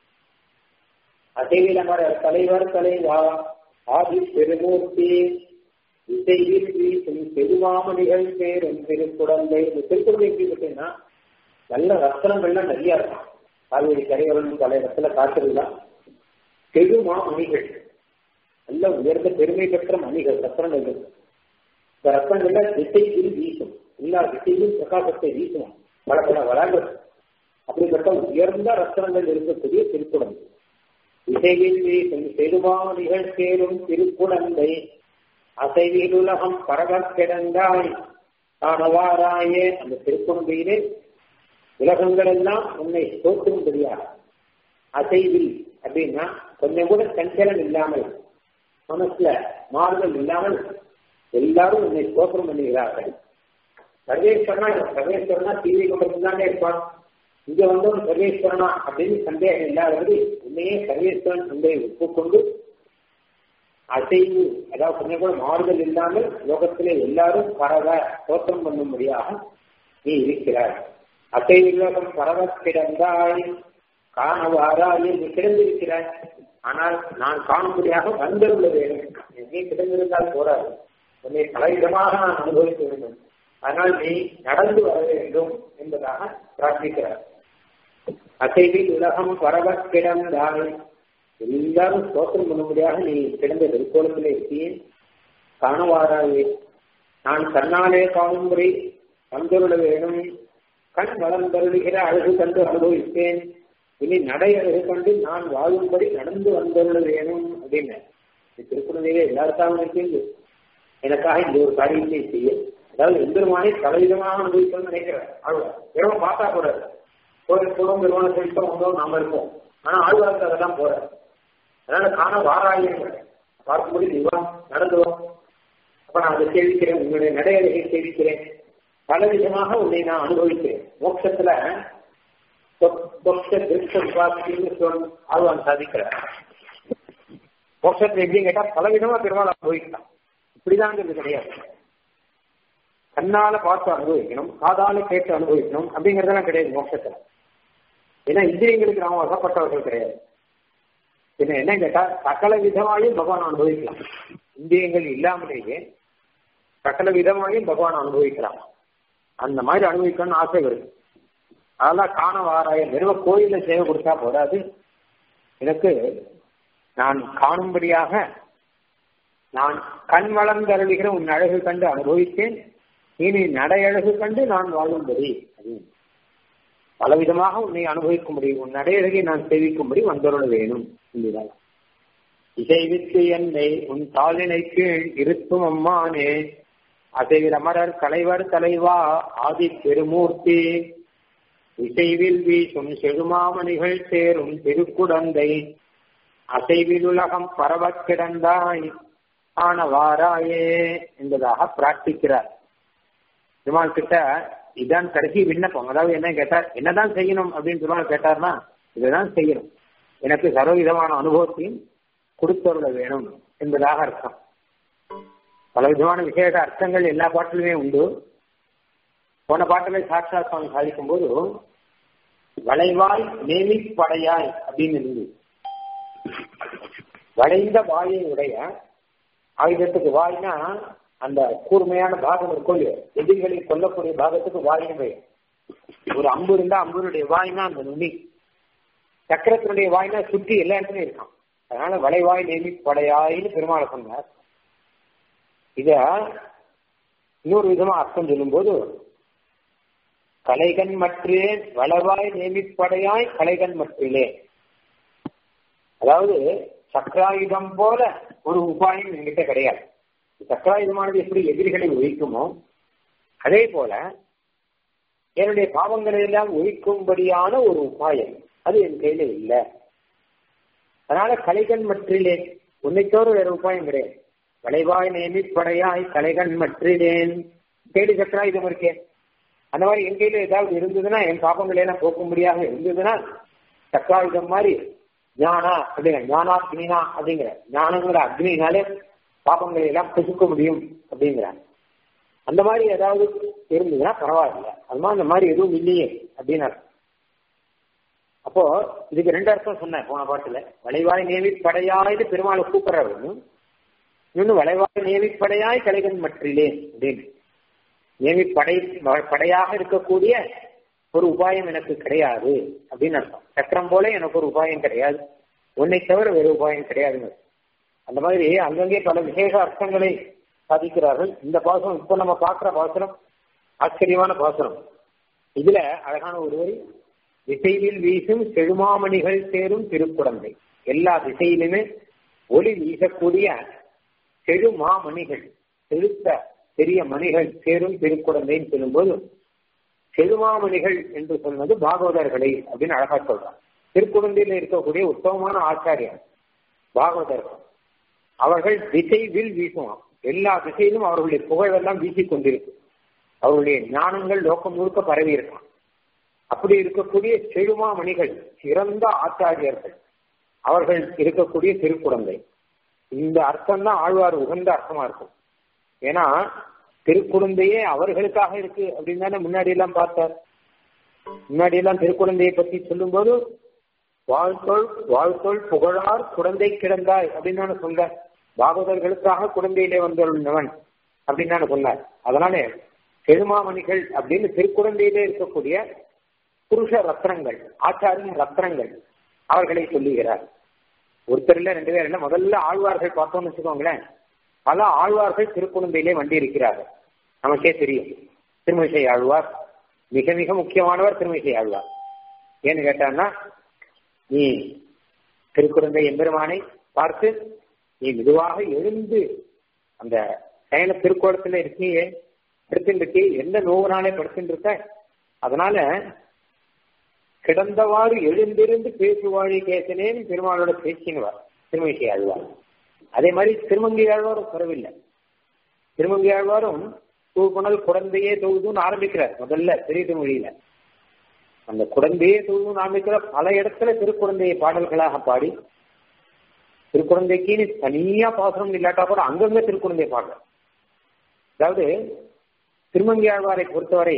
அசைவில் அமரர் தலைவர் தலைவா ஆதி பெருமூர்த்தி இசையில் வீசும் பெருமாமணிகள் பேரும் திருக்குடந்தை இந்த திருக்குடந்தை எப்படி பார்த்தீங்கன்னா நல்ல ரத்தனங்கள்லாம் நிறைய இருக்கும் காவேரி கரையோரம் பல இடத்துல காட்டுறதுலாம் பெருமா மணிகள் நல்ல உயர்ந்த பெருமை பெற்ற மணிகள் ரத்தனங்கள் இந்த ரத்தனங்கள்ல திசையில் வீசும் எல்லா திசையிலும் பிரகாசத்தை வீசும் பல பல வளங்கள் அப்படிப்பட்ட உயர்ந்த ரத்தனங்கள் இருக்கக்கூடிய திருக்குடந்தை இசைவில் வீசும் பெருமானிகள் சேரும் திருக்குடந்தை அசைவில் உலகம் பரவக் கிடந்தாய் காணவாராயே அந்த திருக்குடந்தையிலே உலகங்கள் எல்லாம் உன்னை தோற்றும்படியாக அசைவில் அப்படின்னா கொஞ்சம் கூட சஞ்சலம் இல்லாமல் மனசுல மாறுதல் இல்லாமல் எல்லாரும் உன்னை தோற்றம் பண்ணுகிறார்கள் சர்வேஸ்வரனா சர்வேஸ்வரனா டிவி கொண்டு இருப்பான் இங்க வந்தவன் சர்வேஸ்வரனா அப்படின்னு சந்தேகம் இல்லாதபடி உன்னையே சர்வேஸ்வரன் உங்களை ஒப்புக்கொண்டு அசைவு அதாவது கொஞ்சம் கூட மாறுதல் இல்லாமல் லோகத்திலே எல்லாரும் பரவ தோற்றம் பண்ணும்படியாக நீ இருக்கிறாய் அசைவிலோகம் பரவ கிடந்தாய் காணவாராய் நீ கிடந்திருக்கிறாய் ஆனால் நான் காணும்படியாக வந்தருள்ள வேண்டும் நீ கிடந்திருந்தால் போராது உன்னை பலவிதமாக நான் அனுபவிக்க வேண்டும் ஆனால் நீ நடந்து வர வேண்டும் என்பதாக பிரார்த்திக்கிறார் அசைவில் உலகம் பரவ கிடந்தாய் எல்லாரும் சோத்திரம் பண்ணும்படியாக நீ கிடந்த திருக்கோலத்திலே இருக்கியேன் காணவாராயே நான் கண்ணாலே காணும்படி வந்தருள வேணும் கண் வளர்ந்தருளுகிற அழகு கண்டு அனுபவித்தேன் இனி நடை அழகு கண்டு நான் வாழும்படி நடந்து வந்தருள வேணும் அப்படின்னு திருக்குறளையே எல்லாருக்காகவும் இருக்கீங்க எனக்காக இந்த ஒரு காரியத்தை செய்ய அதாவது எம்பெருமானை பலவிதமாக அனுபவிக்கணும்னு நினைக்கிறேன் ஆழ்வார் வெறும் பார்த்தா கூட கோயில் குளம் பெருமான செழிப்போம் வந்தோம் நாம இருப்போம் ஆனா ஆழ்வாருக்கு அதெல்லாம் போற அதனால காண வாராயங்க பார்க்கும்போது நீவா நடந்து வா அப்ப நான் அதை சேவிக்கிறேன் உங்களுடைய நடையழகை சேவிக்கிறேன் பல விதமாக உன்னை நான் அனுபவிக்கிறேன் மோட்சத்துல ஆழ்வான் சாதிக்கிறார் மோட்சத்துல எப்படின்னு கேட்டா பல விதமா பெருமாள் அனுபவிக்கலாம் இப்படிதாங்கிறது கிடையாது கண்ணால பார்த்து அனுபவிக்கணும் காதால கேட்டு அனுபவிக்கணும் அப்படிங்கறதெல்லாம் கிடையாது மோட்சத்துல ஏன்னா இந்திரியங்களுக்கு நாம வசப்பட்டவர்கள் கிடையாது பின்ன என்ன கேட்டா சகல விதமாயும் பகவான் அனுபவிக்கலாம் இந்திரியங்கள் இல்லாமலேயே சகல விதமாயும் பகவான் அனுபவிக்கலாம் அந்த மாதிரி அனுபவிக்கணும்னு ஆசை வருது அதெல்லாம் காண வாராய வெறும் கோயில சேவை கொடுத்தா போதாது எனக்கு நான் காணும்படியாக நான் கண் வளர்ந்தருளுகிற உன் அழகு கண்டு அனுபவித்தேன் இனி நடையழகு கண்டு நான் வாழும்படி பலவிதமாக உன்னை அனுபவிக்கும்படி உன் நடையழகை நான் சேவிக்கும்படி வந்தருள வேணும் என்கிறார் இசைவித்து என்னை உன் தாளினை கீழ் இருக்கும் அம்மானே அசைவில் அமரர் தலைவர் தலைவா ஆதி பெருமூர்த்தி இசைவில் வீசும் செழுமாமணிகள் சேரும் திருக்குடந்தை அசைவில் உலகம் பரவக் கிடந்தாய் ஆனவாராயே என்பதாக பிரார்த்திக்கிறார் பெருமாள் கிட்ட இதான் கடைசி விண்ணப்பம் அதாவது என்ன கேட்டார் என்னதான் செய்யணும் அப்படின்னு பெருமாள் கேட்டார்னா இதைதான் செய்யணும் எனக்கு சர்வவிதமான அனுபவத்தையும் கொடுத்தருள வேணும் என்பதாக அர்த்தம் பல விதமான விசேஷ அர்த்தங்கள் எல்லா பாட்டிலுமே உண்டு போன பாட்டிலே சாட்சா சுவாமி சாதிக்கும் போது வளைவாய் நேமி படையாய் அப்படின்னு இருந்தது வளைந்த வாயை உடைய ஆயுதத்துக்கு வாய்னா அந்த கூர்மையான பாகம் இருக்கும் இல்லையோ எதிரிகளை கொல்லக்கூடிய பாகத்துக்கு வாயின்னு பெயர் ஒரு அம்பு இருந்தா அம்புனுடைய வாய்னா அந்த நுனி சக்கரத்தினுடைய வாய்னா சுற்றி எல்லா இடத்துலயும் இருக்கான் அதனால வளைவாய் நேமி படையாயின்னு பெருமாளை சொன்னார் இத இன்னொரு விதமா அர்த்தம் சொல்லும்போது கலைகன் மற்றே வளவாய் நேமிப்படையாய் கலைகன் மற்றிலே அதாவது சக்கராயுதம் போல ஒரு உபாயம் என்கிட்ட கிடையாது சக்கராயுதமானது எப்படி எதிரிகளை ஒழிக்குமோ அதே போல என்னுடைய பாவங்களை எல்லாம் ஒழிக்கும்படியான ஒரு உபாயம் அது என் கையில இல்லை அதனால கலைகன் மற்றிலே உன்னை தவிர வேற உபாயம் கிடையாது வளைவாய் நேமிப்படையாய் கலைகன் மற்றிலேன் தேடி சக்கராயுதம் இருக்கேன் அந்த மாதிரி என் கையில ஏதாவது இருந்ததுன்னா என் பாப்பங்களை எல்லாம் போக்கும்படியாக இருந்ததுன்னா சக்காயுதம் மாதிரி ஞானா அப்படிங்கிற ஞானாக்னினா அப்படிங்கிற ஞானங்கிற அக்னினாலே பாப்பங்களை எல்லாம் புசுக்க முடியும் அப்படிங்கிறாங்க அந்த மாதிரி ஏதாவது இருந்ததுன்னா பரவாயில்ல அது மாதிரி அந்த மாதிரி எதுவும் இல்லையே அப்படின்னு அப்போ இதுக்கு ரெண்டு அர்த்தம் சொன்னேன் போன பாட்டுல வளைவாய் நேவி படையாய்னு பெருமாளை கூப்பிடுறாரு இன்னொன்னு வளைவாய் நேவி படையாய் கலைகன் மற்றிலே அப்படின்னு நேமி படை படையாக இருக்கக்கூடிய ஒரு உபாயம் எனக்கு கிடையாது அப்படின்னு அர்த்தம் சக்கரம் போல எனக்கு ஒரு உபாயம் கிடையாது உன்னை தவிர வேறு உபாயம் கிடையாதுங்க அந்த மாதிரி அங்கங்கே பல விசேஷ அர்த்தங்களை சாதிக்கிறார்கள் இந்த பாசனம் இப்ப நம்ம பார்க்கிற பாசனம் ஆச்சரியமான பாசனம் இதுல அழகான ஒரு வரி திசையில் வீசும் செழுமாமணிகள் சேரும் திருக்குழந்தை எல்லா திசையிலுமே ஒளி வீசக்கூடிய செழுமாமணிகள் செழுத்த பெரிய மணிகள் சேரும் திருக்குழந்தைன்னு சொல்லும்போது செழுமாமணிகள் என்று சொன்னது பாகவதர்களை அப்படின்னு அழகா சொல்றாங்க திருக்குழந்தையில இருக்கக்கூடிய உத்தமமான ஆச்சாரியர் பாகவதர்கள் அவர்கள் திசை வில் வீசுவான் எல்லா திசையிலும் அவர்களுடைய புகழெல்லாம் வீசிக் கொண்டிருக்கு அவருடைய ஞானங்கள் லோக்கம் முழுக்க பரவி இருக்கான் அப்படி இருக்கக்கூடிய செழுமாமணிகள் சிறந்த ஆச்சாரியர்கள் அவர்கள் இருக்கக்கூடிய திருக்குழந்தை இந்த அர்த்தம் தான் ஆழ்வார் உகந்த அர்த்தமா இருக்கும் ஏன்னா திருக்குழந்தையே அவர்களுக்காக இருக்கு அப்படின்னு தானே முன்னாடி எல்லாம் பார்த்தார் முன்னாடி எல்லாம் திருக்குழந்தையை பத்தி சொல்லும்போது வாழ்த்தொள் வாழ்த்தொள் புகழார் குழந்தை கிடந்தாய் அப்படின்னு தானே சொன்னார் பாகவதர்களுக்காக குழந்தையிலே வந்துள்ளவன் அப்படின்னு தானே சொன்னார் அதனால பெருமாமணிகள் அப்படின்னு திருக்குழந்தையிலே இருக்கக்கூடிய புருஷ ரத்னங்கள் ஆச்சாரியின் ரத்னங்கள் அவர்களை சொல்லுகிறார் ஒருத்தர் இல்ல ரெண்டு பேர் இல்ல முதல்ல ஆழ்வார்கள் பார்த்தோம்னு வச்சுக்கோங்களேன் பல ஆழ்வார்கள் திருக்குழந்தையிலே வண்டி இருக்கிறார்கள் நமக்கே தெரியும் திருமிசை ஆழ்வார் மிக மிக முக்கியமானவர் திருமிசை ஆழ்வார் ஏன்னு கேட்டான்னா நீ திருக்குழந்தை எம்பெருமானை பார்த்து நீ மெதுவாக எழுந்து அந்த சயன திருக்கோலத்துல இருக்கீங்க படுத்துட்டு எந்த நோவுனாலே படுத்துட்டு இருக்க அதனால கிடந்தவாறு எழுந்திருந்து பேசுவாழி கேசனேன்னு பெருமாளோட பேசினுவார் திருமங்கை ஆழ்வார் அதே மாதிரி திருமங்கை ஆழ்வாரும் குறவில்லை திருமங்கை ஆழ்வாரும் தூக்குணல் குழந்தையே தொகுதுன்னு ஆரம்பிக்கிறார் முதல்ல பெரிய மொழியில அந்த குழந்தையே தொகுதுன்னு ஆரம்பிக்கிற பல இடத்துல திருக்குழந்தையை பாடல்களாக பாடி திருக்குழந்தைக்கு தனியா பாசனம் இல்லாட்டா கூட அங்கங்க திருக்குழந்தை பாடுற அதாவது திருமங்கை ஆழ்வாரை பொறுத்தவரை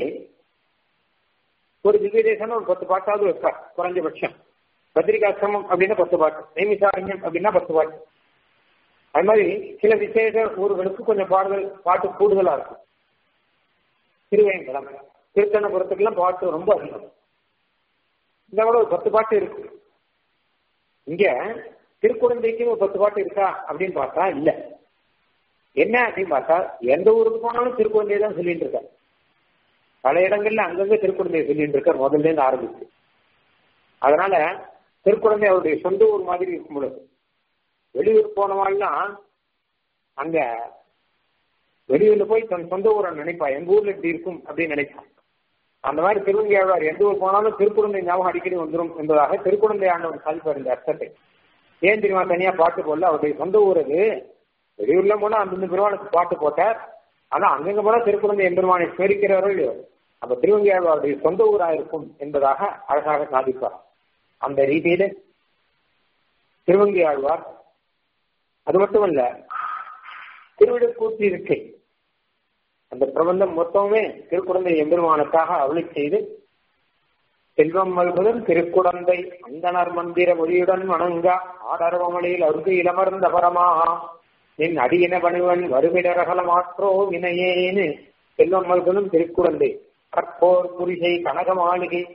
ஒரு திவ்ய தேசம்னு ஒரு பத்து பாட்டாவது வைப்பார் குறைஞ்சபட்சம் பத்திரிகாசிரமம் அப்படின்னா பத்து பாட்டு நைமிசாரண்யம் அப்படின்னா பத்து பாட்டு அது மாதிரி சில விசேஷ ஊர்களுக்கு கொஞ்சம் பாடுதல் பாட்டு கூடுதலா இருக்கும் திருவேங்கடம் திருத்தணபுரத்துக்கெல்லாம் பாட்டு ரொம்ப அதிகம் இந்த கூட ஒரு பத்து பாட்டு இருக்கு இங்க திருக்குழந்தைக்கு ஒரு பத்து பாட்டு இருக்கா அப்படின்னு பார்த்தா இல்ல என்ன அப்படின்னு பார்த்தா எந்த ஊருக்கு போனாலும் திருக்குழந்தையை தான் சொல்லிட்டு இருக்க பல இடங்கள்ல அங்கங்க திருக்குழந்தையை சொல்லிட்டு இருக்கார் முதல்ல இருந்து ஆரம்பிச்சு அதனால திருக்குழந்தை அவருடைய சொந்த ஊர் மாதிரி இருக்கும் பொழுது வெளியூர் போனவாள்லாம் அங்க வெளியூர்ல போய் தன் சொந்த ஊரை நினைப்பா எங்க ஊர்ல இப்படி இருக்கும் அப்படின்னு நினைப்பான் அந்த மாதிரி திருவங்கியாழ்வார் எந்த ஊர் போனாலும் திருக்குழந்தை ஞாபகம் அடிக்கடி வந்துடும் என்பதாக திருக்குழந்தை ஆண்டவன் சாதிப்பார் இந்த அர்த்தத்தை ஏன் தெரியுமா தனியா பாட்டு போடல அவருடைய சொந்த ஊர் அது வெளியூர்ல போனா அந்தந்த பெருமாளுக்கு பாட்டு போட்டார் ஆனா அங்கங்க போனா திருக்குழந்தை எம்பெருமானை ஸ்மரிக்கிறாரோ இல்லையோ அப்ப திருவங்கியாழ்வாருடைய சொந்த ஊரா இருக்கும் என்பதாக அழகாக சாதிப்பார் அந்த ரீதியில திருவங்கி ஆழ்வார் அது மட்டுமல்ல திருவிடக்கூற்றி இருக்கை அந்த பிரபந்தம் மொத்தமே திருக்குழந்தை எம்பெருமானுக்காக அருளி செய்து செல்வம் மல்குதல் திருக்குழந்தை அந்தனர் மந்திர ஒளியுடன் வணங்க ஆடரவமலையில் அருகு இளமர்ந்த பரமா என் அடியின பணிவன் வருமிடரகல மாற்றோ வினையேன்னு செல்வம் மல்குதல் திருக்குழந்தை கற்போர் புரிசை கனக மாளிகை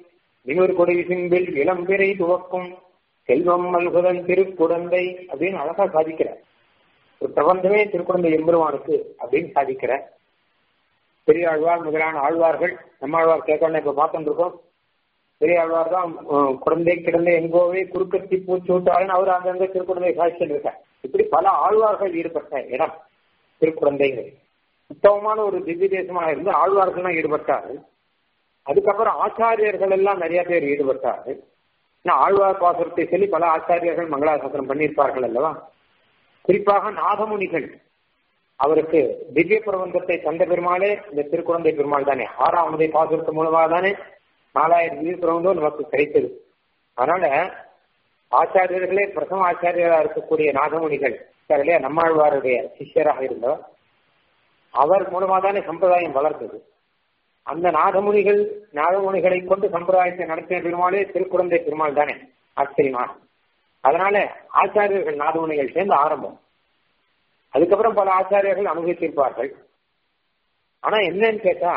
நிமிர் கொடை சிம்பில் இளம்பிறை துவக்கும் செல்வம் மல்குதன் திருக்குடந்தை அப்படின்னு அழகா சாதிக்கிறார் ஒரு பிரபந்தமே திருக்குழந்தை எம்பெருமானுக்கு அப்படின்னு சாதிக்கிற பெரிய ஆழ்வார் முதலான ஆழ்வார்கள் நம்ம ஆழ்வார் கேட்கணும் இப்ப பார்த்துட்டு இருக்கோம் பெரிய ஆழ்வார் தான் குழந்தை கிடந்தை எங்கோவே குறுக்கத்தி பூச்சூட்டாளன் அவர் அங்கங்க திருக்குழந்தை சாட்சியில் இருக்கார் இப்படி பல ஆழ்வார்கள் ஈடுபட்ட இடம் திருக்குழந்தைகள் உத்தமமான ஒரு திவ்ய தேசமாக இருந்து ஆழ்வார்கள்லாம் ஈடுபட்டார்கள் அதுக்கப்புறம் ஆச்சாரியர்கள் எல்லாம் நிறைய பேர் ஈடுபட்டார்கள் ஆழ்வார் பாசுரத்தை சொல்லி பல ஆச்சாரியர்கள் மங்களாசாசனம் பண்ணியிருப்பார்கள் அல்லவா குறிப்பாக நாகமுனிகள் அவருக்கு திவ்ய பிரபந்தத்தை தந்த பெருமாளே இந்த திருக்குழந்தை பெருமாள் தானே ஆறாமதை பாசுரத்து மூலமாக தானே நாலாயிரம் திவ்ய பிரபந்தம் நமக்கு கிடைத்தது அதனால ஆச்சாரியர்களே பிரதம ஆச்சாரியராக இருக்கக்கூடிய நாகமுனிகள் இல்லையா நம்மாழ்வாருடைய சிஷ்யராக இருந்தவர் அவர் மூலமாக தானே சம்பிரதாயம் வளர்ந்தது அந்த நாகமுனிகள் நாகமுனிகளை கொண்டு சம்பிரதாயத்தை நடத்தின பெருமாளே திருக்குழந்தை பெருமாள் தானே ஆச்சரியமா அதனால ஆச்சாரியர்கள் நாகமுனிகள் சேர்ந்து ஆரம்பம் அதுக்கப்புறம் பல ஆச்சாரியர்கள் அனுபவித்திருப்பார்கள் ஆனா என்னன்னு கேட்டா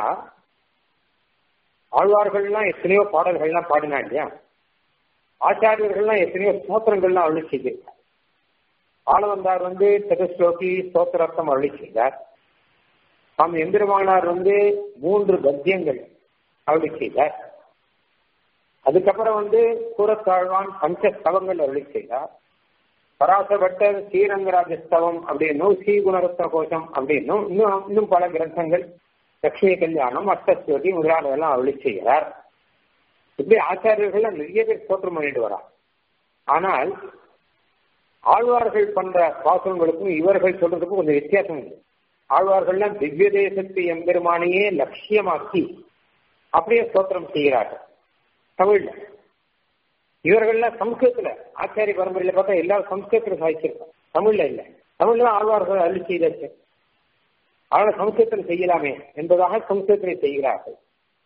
ஆழ்வார்கள்லாம் எத்தனையோ பாடல்கள்லாம் பாடினா இல்லையா ஆச்சாரியர்கள்லாம் எத்தனையோ ஸ்தோத்திரங்கள்லாம் அருளி செய்திருக்கார் ஆளவந்தார் வந்து சதுஸ்லோகி ஸ்தோத்திரத்தம் அருளி செய்தார் சுவாமி எம்பெருமானார் வந்து மூன்று கத்தியங்கள் அருளி செய்தார் அதுக்கப்புறம் வந்து கூரத்தாழ்வான் பஞ்ச ஸ்தவங்கள் அருளி செய்தார் பராசபட்டர் ஸ்ரீரங்கராஜஸ்தவம் அப்படின்னும் ஸ்ரீகுணரத்ன கோஷம் அப்படின்னும் இன்னும் இன்னும் பல கிரந்தங்கள் லட்சுமி கல்யாணம் அஷ்டஸ்வதி முதலானதெல்லாம் அருளி செய்கிறார் இப்படி ஆச்சாரியர்கள் நிறைய பேர் ஸ்தோத்திரம் பண்ணிட்டு வரா ஆனால் ஆழ்வார்கள் பண்ற பாசனங்களுக்கும் இவர்கள் சொல்றதுக்கும் கொஞ்சம் வித்தியாசம் உண்டு ஆழ்வார்கள்லாம் திவ்ய தேசத்து எம்பெருமானையே லட்சியமாக்கி அப்படியே ஸ்தோத்திரம் செய்கிறார்கள் தமிழ்ல இவர்கள்லாம் சம்ஸ்கிருத்துல ஆச்சாரிய பரம்பரையில பார்த்தா எல்லாரும் சம்ஸ்கிருத்துல சாதிச்சிருக்கோம் தமிழ்ல இல்ல தமிழ்ல ஆழ்வார்கள் அருளி செய்தாச்சு ஆனால் சம்ஸ்கிருதத்தில் செய்யலாமே என்பதாக சம்ஸ்கிருதத்தில் செய்கிறார்கள்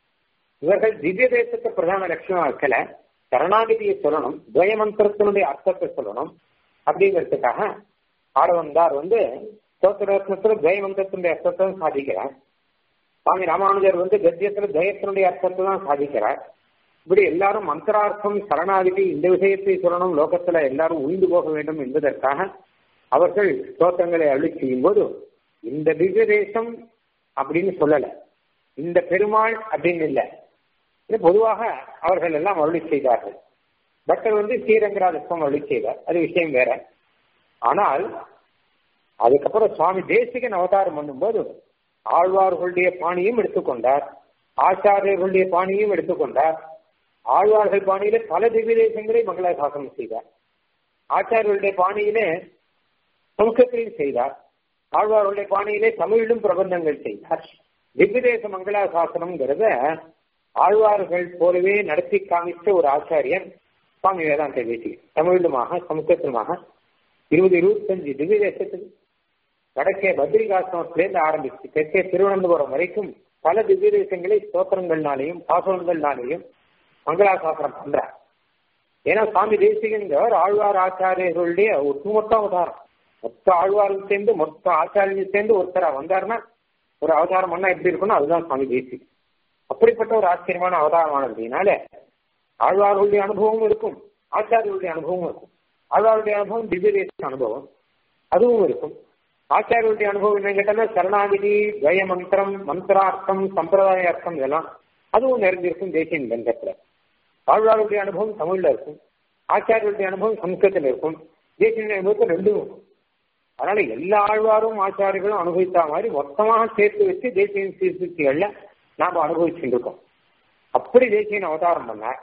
இவர்கள் திவ்ய தேசத்தை பிரதான லட்சணம் வைக்கல சரணாகதியை சொல்லணும் துவயமந்திரத்தினுடைய அர்த்தத்தை சொல்லணும் அப்படிங்கிறதுக்காக ஆடவந்தார் வந்து ஸ்தோத்திரத்துல துவயமந்திரத்தினுடைய அர்த்தத்தை சாதிக்கிறார் சுவாமி ராமானுஜர் வந்து கத்தியத்துல துவயத்தினுடைய அர்த்தத்தை தான் சாதிக்கிறார் இப்படி எல்லாரும் மந்திரார்த்தம் சரணாகதி இந்த விஷயத்தை சொல்லணும் லோகத்துல எல்லாரும் உயிந்து போக வேண்டும் என்பதற்காக அவர்கள் ஸ்தோத்திரங்களை அருளி செய்யும் போது இந்த திவ்ய தேசம் அப்படின்னு சொல்லல இந்த பெருமாள் அப்படின்னு இல்லை பொதுவாக அவர்கள் எல்லாம் அருளி செய்தார்கள் பட்டர் வந்து ஸ்ரீரங்கராஜஸ்வம் அருளி செய்தார் அது விஷயம் வேற ஆனால் அதுக்கப்புறம் சுவாமி தேசிகன் அவதாரம் பண்ணும்போது ஆழ்வார்களுடைய பாணியும் எடுத்துக்கொண்டார் ஆச்சாரியர்களுடைய பாணியும் எடுத்துக்கொண்டார் ஆழ்வார்கள் பாணியிலே பல திவ்ய தேசங்களை மங்களாசாசனம் செய்தார் ஆச்சாரியர்களுடைய பாணியிலே சமுகத்திலும் செய்தார் ஆழ்வாருடைய பாணியிலே தமிழிலும் பிரபந்தங்கள் செய்தார் திவ்யதேச மங்களாசாசனம்ங்கிறத ஆழ்வார்கள் போலவே நடத்தி காமிச்ச ஒரு ஆச்சாரியன் சுவாமி வேதாந்த தேசிய தமிழிலுமாக சமுத்திரத்திலுமாக இருபது இருபத்தஞ்சு திவ்ய தேசத்துக்கு வடக்கே பத்ரிகாசிரமத்திலேருந்து ஆரம்பிச்சு தெற்கே திருவனந்தபுரம் வரைக்கும் பல திவ்ய தேசங்களை ஸ்தோத்திரங்கள்னாலையும் பாசனங்கள்னாலையும் மங்களாசாசனம் பண்றார் ஏன்னா சுவாமி தேசிகங்கிறவர் ஆழ்வார் ஆச்சாரியர்களுடைய ஒட்டுமொத்த அவதாரம் மொத்த ஆழ்வார்கள் சேர்ந்து மொத்த ஆச்சாரியர்கள் சேர்ந்து ஒருத்தரா வந்தாருன்னா ஒரு அவதாரம் பண்ணா எப்படி இருக்கணும் அதுதான் சுவாமி தேசிகன் அப்படிப்பட்ட ஒரு ஆச்சரியமான அவதாரமானதுனால ஆழ்வார்களுடைய அனுபவமும் இருக்கும் ஆச்சாரியர்களுடைய அனுபவமும் இருக்கும் ஆழ்வாருடைய அனுபவம் திவ்ய தேச அனுபவம் அதுவும் இருக்கும் ஆச்சாரியருடைய அனுபவம் என்ன கேட்டால் சரணாகிதி ஜய மந்திரம் மந்திரார்த்தம் சம்பிரதாய அர்த்தம் இதெல்லாம் அதுவும் நிறைஞ்சிருக்கும் தேசிய கிரந்தத்துல ஆழ்வாருடைய அனுபவம் தமிழ்ல இருக்கும் ஆச்சாரியருடைய அனுபவம் சம்ஸ்கிருதத்தில் இருக்கும் தேசிய அனுபவத்தில் ரெண்டும் இருக்கும் அதனால எல்லா ஆழ்வாரும் ஆச்சாரியர்களும் அனுபவித்த மாதிரி மொத்தமாக சேர்த்து வச்சு தேசிய சீர்திருத்திகள்ல நாம அனுபவிச்சுட்டு இருக்கோம் அப்படி தேசியன் அவதாரம் பண்ணார்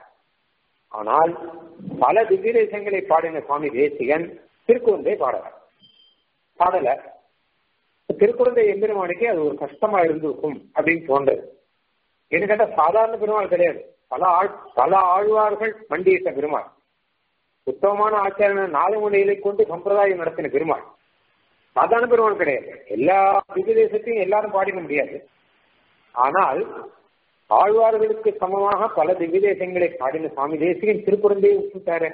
ஆனால் பல திவ்ய தேசங்களை பாடின சுவாமி தேசிகன் திருக்குறந்தை பாடலார் பாடல திருக்குறந்தை எம்பெருமானுக்கே அது ஒரு கஷ்டமா இருந்திருக்கும் அப்படின்னு தோன்றது என்ன கேட்டா சாதாரண பெருமாள் கிடையாது பல ஆள் பல ஆழ்வார்கள் மண்டியிட்ட பெருமாள் உத்தமமான ஆச்சாரியன் நாலு முனைகளை கொண்டு சம்பிரதாயம் நடத்தின பெருமாள் சாதாரண பெருமாள் கிடையாது எல்லா திவ்ய தேசத்தையும் எல்லாரும் பாடிட முடியாது ஆனால் ஆழ்வார்களுக்கு சமமாக பல திவ்ய தேசங்களை பாடின சுவாமி தேசிகன் திருக்குறந்தையை விட்டுட்டாரு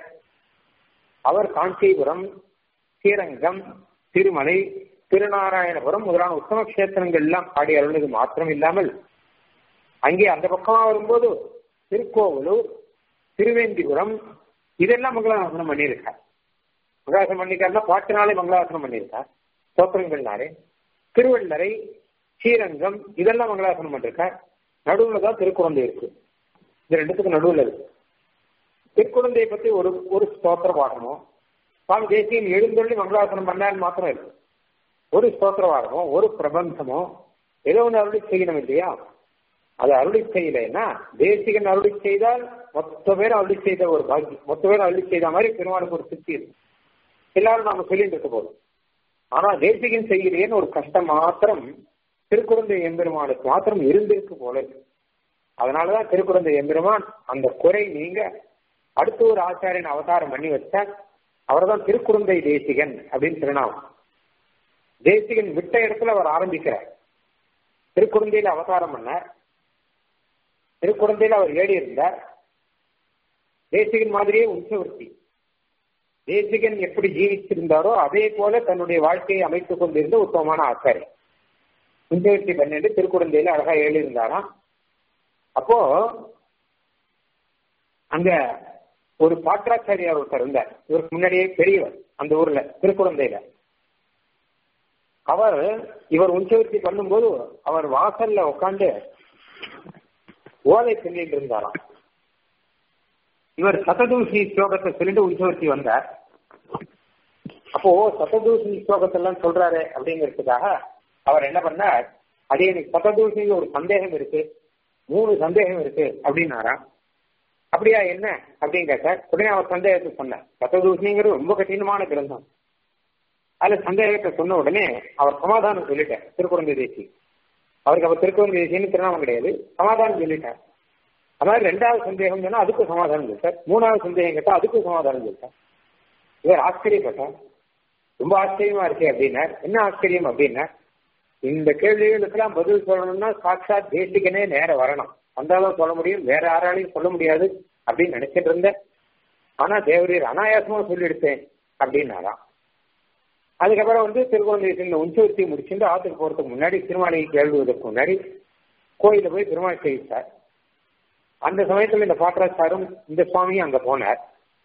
அவர் காஞ்சிபுரம் ஸ்ரீரங்கம் திருமலை திருநாராயணபுரம் முதலான உத்தம கஷேத்திரங்கள் எல்லாம் பாடி அருள்வது மாத்திரம் இல்லாமல் அங்கே அந்த பக்கமா வரும்போது திருக்கோவலூர் திருவேந்திபுரம் இதெல்லாம் மங்களாசனம் பண்ணியிருக்கார் மங்களாசனம் பண்ணிருக்காருன்னா பாட்டினாலே மங்களாசனம் பண்ணியிருக்கார் ஸ்தோத்திரங்கள்னாலே திருவள்ளரை ஸ்ரீரங்கம் இதெல்லாம் மங்களாசனம் பண்ணிருக்கார் நடுவுல தான் திருக்குழந்தை இருக்கு இது ரெண்டுத்துக்கு நடுவுல இருக்கு திருக்குழந்தையை பத்தி ஒரு ஒரு ஸ்தோத்திர பாடமோ சுவாமி தேசியன் எழுந்தொள்ளி மங்களாசனம் பண்ணான்னு மாத்திரம் இருக்கு ஒரு ஸ்தோத்திர பாடமோ ஒரு பிரபந்தமோ ஏதோ ஒன்று அருளி செய்யணும் இல்லையா அது அருளி செய்யலைன்னா தேசிகன் அருளி செய்தால் மொத்த பேரும் அருளி செய்த ஒரு பாக்கியம் மொத்த பேரும் அருளி செய்த மாதிரி பெருமாளுக்கு ஒரு திருப்தி இருக்கு எல்லாரும் நாம சொல்லிட்டு இருக்க போதும் ஆனா தேசிகன் செய்கிறேன்னு ஒரு கஷ்டம் மாத்திரம் திருக்குழந்தை எம்பெருமானுக்கு மாத்திரம் இருந்திருக்கு போல இருக்கு அதனாலதான் திருக்குழந்தை எம்பெருமான் அந்த குறை நீங்க அடுத்த ஒரு ஆச்சாரியன் அவதாரம் பண்ணி வச்சார் அவர் தான் திருக்குழந்தை தேசிகன் அப்படின்னு திருநாமம் தேசிகன் விட்ட இடத்துல அவர் ஆரம்பிக்கிறார் திருக்குழந்தையில அவதாரம் பண்ணார் திருக்குழந்தையில அவர் ஏடி இருந்தார் தேசிகன் மாதிரியே உச்சவர்த்தி தேசிகன் எப்படி ஜீவிச்சிருந்தாரோ அதே போல தன்னுடைய வாழ்க்கையை அமைத்துக் கொண்டிருந்த உத்தமமான ஆச்சாரியன் உஞ்சவர்த்தி பண்ணிட்டு திருக்குழந்தையில அழகா எழுதியிருந்தாராம் அப்போ அங்க ஒரு பாட்டாச்சாரியார் ஒருத்தர் இருந்தார் இவருக்கு முன்னாடியே பெரியவர் அந்த ஊர்ல திருக்குழந்தையில அவர் இவர் உஞ்சவர்த்தி பண்ணும்போது அவர் வாசல்ல உட்காந்து ஓலை சொல்லிட்டு இருந்தாராம் இவர் சததூசி ஸ்லோகத்தை சொல்லிட்டு உஞ்சவர்த்தி வந்தார் அப்போ சததூசி ஸ்லோகத்தெல்லாம் சொல்றாரு அப்படிங்கிறதுக்காக அவர் என்ன பண்ணார் அது எனக்கு சததூசி ஒரு சந்தேகம் இருக்கு மூணு சந்தேகம் இருக்கு அப்படின்னாராம் அப்படியா என்ன அப்படின்னு கேட்டார் உடனே அவர் சந்தேகத்தை சொன்னார் சததூசிங்கிறது ரொம்ப கடினமான கிரந்தம் அதுல சந்தேகத்தை சொன்ன உடனே அவர் சமாதானம் சொல்லிட்டார் திருக்குழந்தை தேசி அவருக்கு அவர் திருக்குழந்தை தேசியன்னு திருநாமம் கிடையாது சமாதானம் சொல்லிட்டார் அதாவது ரெண்டாவது சந்தேகம் சொன்னா அதுக்கும் சமாதானம் சொல்லிட்டார் மூணாவது சந்தேகம் கேட்டா அதுக்கும் சமாதானம் சொல்லிட்டார் இவர் ஆச்சரியப்பட்டார் ரொம்ப ஆச்சரியமா இருக்கே அப்படின்னார் என்ன ஆச்சரியம் அப்படின்னா இந்த கேள்விகளுக்கெல்லாம் பதில் சொல்லணும்னா சாட்சாத் தேசிகனே நேர வரணும் வந்தாலும் சொல்ல முடியும் வேற யாராலையும் சொல்ல முடியாது அப்படின்னு நினைச்சிட்டு இருந்தேன் ஆனா தேவரீர் அனாயாசமா சொல்லிடுத்தேன் அப்படின்னாராம் அதுக்கப்புறம் வந்து திருக்குழந்தை இந்த உஞ்சவர்த்தி முடிச்சுட்டு ஆத்துக்கு போறதுக்கு முன்னாடி திருமாலைக்கு எழுதுவதற்கு முன்னாடி கோயில போய் பெருமாள் செய்தார் அந்த சமயத்துல இந்த பாட்டராச்சாரும் இந்த சுவாமியும் அங்க போனார்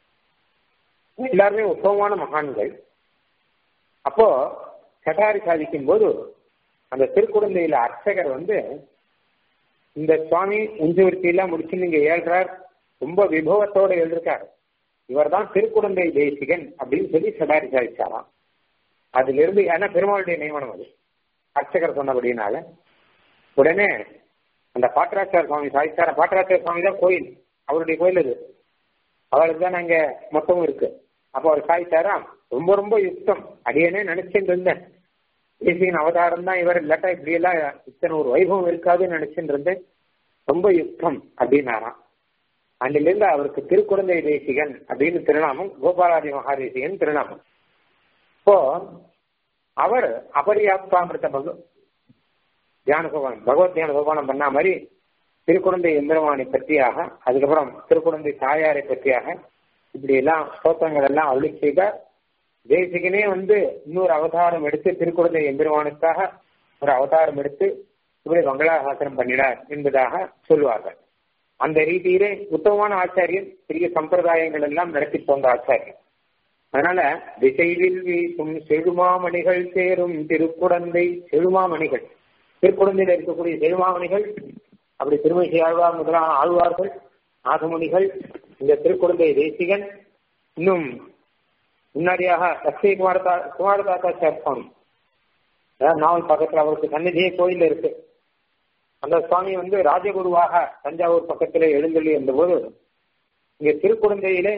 எல்லாருமே உத்தமமான மகான்கள் அப்போ கட்டாரி சாதிக்கும் போது அந்த திருக்குழந்தையில அர்ச்சகர் வந்து இந்த சுவாமி உஞ்சவர்த்தி எல்லாம் முடிச்சு நீங்க ஏழ்றார் ரொம்ப விபவத்தோட எழுதிருக்கார் இவர் தான் திருக்குழந்தை தேசிகன் அப்படின்னு சொல்லி சடாரி சாதிச்சாராம் அதுல இருந்து ஏன்னா பெருமாளுடைய நியமனம் அது அர்ச்சகர் சொன்னபடினால உடனே அந்த பாட்டராச்சார சுவாமி சாதிச்சார பாட்டராச்சார சுவாமி தான் கோயில் அவருடைய கோயில் அது அவருக்கு தான் அங்க மொத்தமும் இருக்கு அப்போ அவர் சாதிச்சாரா ரொம்ப ரொம்ப யுக்தம் அடியனே நினைச்சுட்டு இருந்தேன் தேசிகன் அவதாரம் தான் இவர் இல்லாட்டா இப்படி எல்லாம் இத்தனை ஒரு வைபவம் இருக்காதுன்னு நினைச்சுட்டு இருந்தேன் ரொம்ப யுக்தம் அப்படின்னாராம் அன்றிலிருந்து அவருக்கு திருக்குழந்தை தேசிகன் அப்படின்னு திருநாமம் கோபாலாதி மகாதேசிகன் திருநாமம் இப்போ அவர் அபரியாப்தாமிருத்த பகு தியான சோபானம் பகவத் தியான சோபானம் பண்ண மாதிரி திருக்குழந்தை எம்பெருமானை பற்றியாக அதுக்கப்புறம் திருக்குழந்தை தாயாரை பற்றியாக இப்படி எல்லாம் ஸ்தோத்திரங்கள் எல்லாம் அருளி செய்தார் தேசிகனே வந்து இன்னொரு அவதாரம் எடுத்து திருக்குழந்தை எம்பெருமானுக்காக ஒரு அவதாரம் எடுத்து இப்படி மங்களாசாசனம் பண்ணினார் என்பதாக சொல்லுவார்கள் அந்த ரீதியிலே உத்தமமான ஆச்சாரியன் பெரிய சம்பிரதாயங்கள் எல்லாம் நடத்தி போந்த ஆச்சாரியன் அதனால திசைவில் வீசும் செழுமாமணிகள் சேரும் திருக்குழந்தை செழுமாமணிகள் திருக்குழந்தையில இருக்கக்கூடிய செழுமாமணிகள் அப்படி திருமணி ஆழ்வார் முதலான ஆழ்வார்கள் நாகமணிகள் இந்த திருக்குழந்தை தேசிகன் இன்னும் முன்னாடியாக லட்சுமி குமாரதா குமாரதாத்தாச்சார் சுவாமி அதாவது நாவல் பக்கத்துல அவருக்கு சன்னிதியே கோயில் இருக்கு அந்த சுவாமி வந்து ராஜகுருவாக தஞ்சாவூர் பக்கத்துல எழுந்தள்ளி இருந்தபோது இங்க திருக்குழந்தையிலே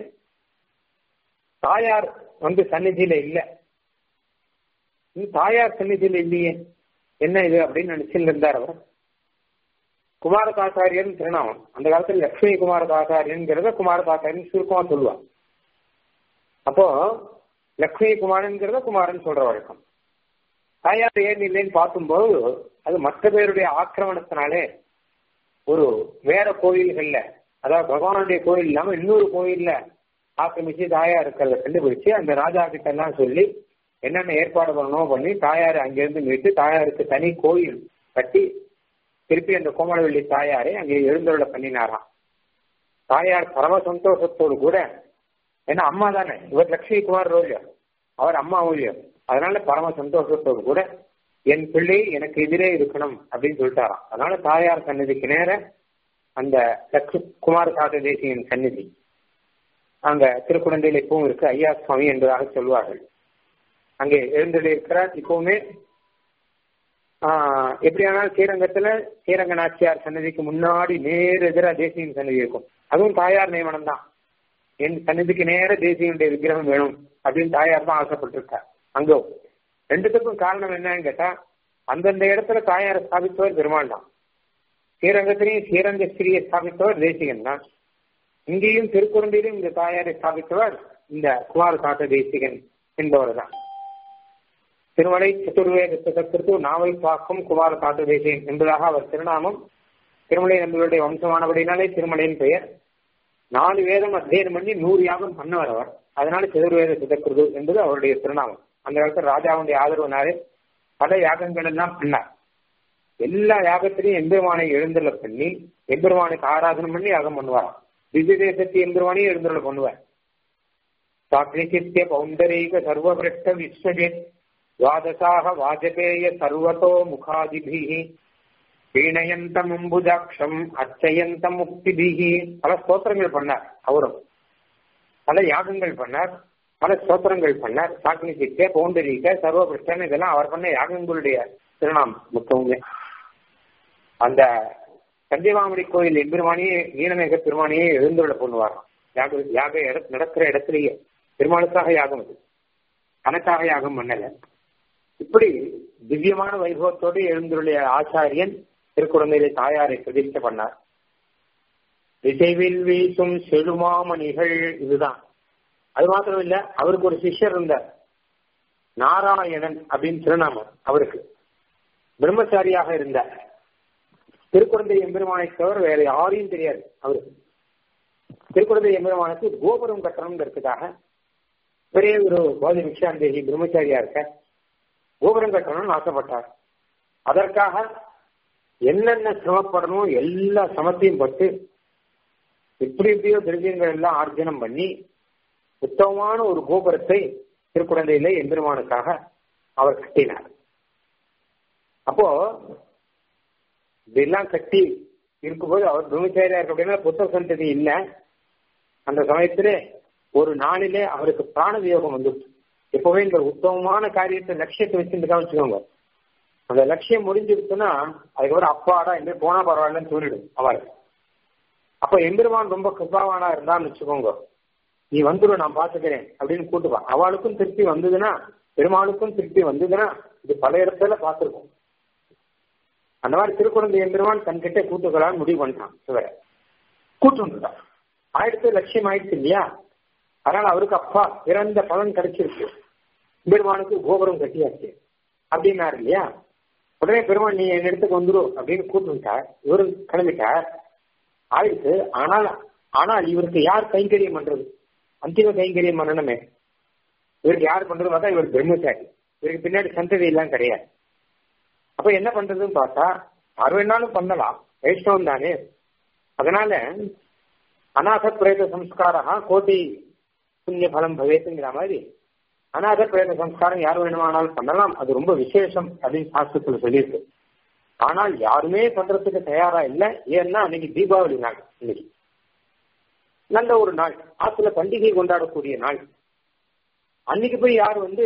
தாயார் வந்து சந்நிதியில இல்ல தாயார் சந்நிதியில இல்லையே என்ன இது அப்படின்னு நினைச்சுட்டு இருந்தார் அவர் குமாரதாச்சாரியன் திருநாமம் அந்த காலத்துல லட்சுமி குமாரதாச்சாரியன்கிறத குமாரதாச்சாரியன் சுருக்கமா சொல்லுவான் அப்போ லக்ஷ்மி குமாரன்கிறத குமாரன் சொல்ற வழக்கம் தாயார் ஏன் இல்லைன்னு பார்க்கும்போது அது மற்ற பேருடைய ஆக்கிரமணத்தினாலே ஒரு வேற கோயில்கள்ல அதாவது பகவானுடைய கோயில் இல்லாம இன்னொரு கோயில்ல ஆக்கிரமிச்சு தாயார் இருக்கிறத கண்டுபிடிச்சு அந்த ராஜா கிட்ட எல்லாம் சொல்லி என்னென்ன ஏற்பாடு பண்ணணும் பண்ணி தாயார் அங்கிருந்து மீட்டு தாயாருக்கு தனி கோயில் கட்டி திருப்பி அந்த கோமலவள்ளி தாயாரை அங்கே எழுந்தருள பண்ணினாராம் தாயார் பரம சந்தோஷத்தோடு கூட ஏன்னா அம்மா தானே இவர் லட்சுமி குமார் ரோல்யம் அவர் அம்மா ஊழியம் அதனால பரம சந்தோஷத்தோடு கூட என் பிள்ளை எனக்கு எதிரே இருக்கணும் அப்படின்னு சொல்லிட்டாராம் அதனால தாயார் சந்நிதிக்கு நேர அந்த லட்சு குமார சாத தேசியின் சந்நிதி அங்க திருக்குழந்தையில் இப்பவும் இருக்கு ஐயா சுவாமி என்பதாக சொல்வார்கள் அங்கே எழுந்தொழி இருக்கிறார் இப்பவுமே ஆஹ் எப்படியானால் ஸ்ரீரங்கத்துல ஸ்ரீரங்க நாச்சியார் சன்னதிக்கு முன்னாடி நேர் எதிராக தேசியின் சன்னதி இருக்கும் அதுவும் தாயார் நியமனம் தான் என் சன்னதிக்கு நேர தேசியனுடைய விக்கிரகம் வேணும் அப்படின்னு தாயார் தான் ஆசைப்பட்டிருக்கார் அங்கோ ரெண்டுத்துக்கும் காரணம் என்னன்னு கேட்டா அந்தந்த இடத்துல தாயாரை ஸ்தாபித்தவர் பெருமாள் தான் ஸ்ரீரங்கத்திலையும் ஸ்ரீரங்க ஸ்ரீயை ஸ்தாபித்தவர் தேசிகன் தான் இங்கேயும் திருக்குறந்திலும் இந்த தாயாரை ஸ்தாபித்தவர் இந்த குமார சாத்த தேசிகன் என்பவர் தான் திருமலை சதுர்வேத சக்கரத்து நாவல் பாக்கம் குமார சாத்த தேசிகன் என்பதாக அவர் திருநாமம் திருமலை நம்பிகளுடைய வம்சமானபடினாலே திருமலையின் பெயர் நாலு வேதம் அத்தியனம் பண்ணி நூறு யாகம் பண்ணவர் அவர் அதனால சதுர்வேத சிதக்கிருது என்பது அவருடைய திருநாமம் அந்த காலத்தில் ராஜாவுடைய ஆதரவுனாலே பல யாகங்கள் எல்லாம் பண்ணார் எல்லா யாகத்திலையும் எம்பெருமானை எழுந்தருள பண்ணி எம்பெருமானுக்கு ஆராதனை பண்ணி யாகம் பண்ணுவாராம் திவ்ய தேசத்து எம்பெருமானையும் எழுந்தருள பண்ணுவார் சாக்னிச்சித்திய பௌண்டரீக சர்வபிரஷ்ட விஸ்வஜித் துவாதசாக வாஜபேய சர்வதோ முகாதிபிஹி வீணயந்தம் அம்புஜாட்சம் அச்சயந்தம் முக்திபிஹி பல ஸ்தோத்திரங்கள் பண்ணார் அவரும் பல யாகங்கள் பண்ணார் பல ஸ்தோத்திரங்கள் பண்ணார் சாக்னி சித்திய பௌண்டரீக சர்வபிரஷ்டன் இதெல்லாம் அவர் பண்ண யாகங்களுடைய திருநாம் முத்தவங்க அந்த கன்னியாகுமரி கோயில் எம்பெருமானியே நீலமேக பெருமானியே எழுந்துள்ள பண்ணுவாராம் யாக யாக இட நடக்கிற இடத்திலேயே பெருமாளுக்காக யாகம் அது தனக்காக யாகம் பண்ணல இப்படி திவ்யமான வைபவத்தோடு எழுந்துள்ள ஆச்சாரியன் திருக்குழந்தையிலே தாயாரை பிரதிஷ்ட பண்ணார் திசைவில் வீசும் செழுமாமணிகள் இதுதான் அது மாத்திரம் இல்ல அவருக்கு ஒரு சிஷ்யர் இருந்தார் நாராயணன் அப்படின்னு திருநாமம் அவருக்கு பிரம்மச்சாரியாக இருந்தார் திருக்குழந்தை எம்பெருமானை தவிர வேற யாரையும் தெரியாது அவருக்கு திருக்குழந்தை எம்பெருமானுக்கு கோபுரம் கட்டணுங்கிறதுக்காக பெரிய ஒரு போதி நிக்ஷாந்தேகி பிரம்மச்சாரியா இருக்க கோபுரம் கட்டணும்னு ஆசைப்பட்டார் அதற்காக என்னென்ன சிரமப்படணும் எல்லா சமத்தையும் பட்டு எப்படி எப்படியோ திரவியங்கள் எல்லாம் ஆர்ஜனம் பண்ணி உத்தமமான ஒரு கோபுரத்தை திருக்குழந்தையில எம்பெருமானுக்காக அவர் கட்டினார் அப்போ இதெல்லாம் கட்டி இருக்கும்போது அவர் பிரம்மச்சாரியா இருக்க அப்படின்னா புத்தக சந்ததி இல்லை அந்த சமயத்திலே ஒரு நாளிலே அவருக்கு பிராண வியோகம் வந்துச்சு எப்பவுமே இந்த உத்தமமான காரியத்தை லட்சியத்தை வச்சுருக்கா வச்சுக்கோங்க அந்த லட்சியம் முடிஞ்சிருச்சுன்னா அதுக்கப்புறம் அப்பாடா எங்க போனா பரவாயில்லன்னு சொல்லிடும் அவர் அப்ப எம்பெருமான் ரொம்ப கிருபாவானா இருந்தான்னு வச்சுக்கோங்க நீ வந்துடும் நான் பாத்துக்கிறேன் அப்படின்னு கூட்டுவா அவளுக்கும் திருப்தி வந்ததுன்னா பெருமாளுக்கும் திருப்தி வந்ததுன்னா இது பல இடத்துல பார்த்திருக்கோம் அந்த மாதிரி திருக்குழந்தை எம்பெருமான் தன்கிட்ட கூட்டுக்கலான்னு முடிவு பண்ணிட்டான் சிவரை கூட்டு வந்துட்டான் ஆயிரத்து லட்சியம் ஆயிடுச்சு இல்லையா அதனால அவருக்கு அப்பா பிறந்த பலன் கிடைச்சிருக்கு பெருமானுக்கு கோபுரம் கட்டியாச்சு அப்படின்னாரு இல்லையா உடனே பெருமான் நீ என் இடத்துக்கு வந்துடும் அப்படின்னு கூப்பிட்டுட்டார் இவரு கிளம்பிட்டார் ஆயிடுச்சு ஆனால் ஆனால் இவருக்கு யார் கைங்கரியம் பண்றது அந்திம கைங்கரியம் பண்ணணுமே இவருக்கு யார் பண்றது பார்த்தா இவர் பிரம்மச்சாரி இவருக்கு பின்னாடி சந்ததி எல்லாம் கிடையாது அப்ப என்ன பண்றதுன்னு பார்த்தா யார் வேணாலும் பண்ணலாம் வைஷ்ணவம் தானே அதனால அநாத பிரேத சம்ஸ்காரா கோட்டி புண்ணிய பலம் பவேத்துங்கிற மாதிரி அநாத பிரேத சம்ஸ்காரம் யார் வேணுமானாலும் பண்ணலாம் அது ரொம்ப விசேஷம் அப்படின்னு சாஸ்திரத்துல சொல்லியிருக்கு ஆனால் யாருமே பண்றதுக்கு தயாரா இல்லை ஏன்னா அன்னைக்கு தீபாவளி நாள் இன்னைக்கு நல்ல ஒரு நாள் ஆத்துல பண்டிகை கொண்டாடக்கூடிய நாள் அன்னைக்கு போய் யார் வந்து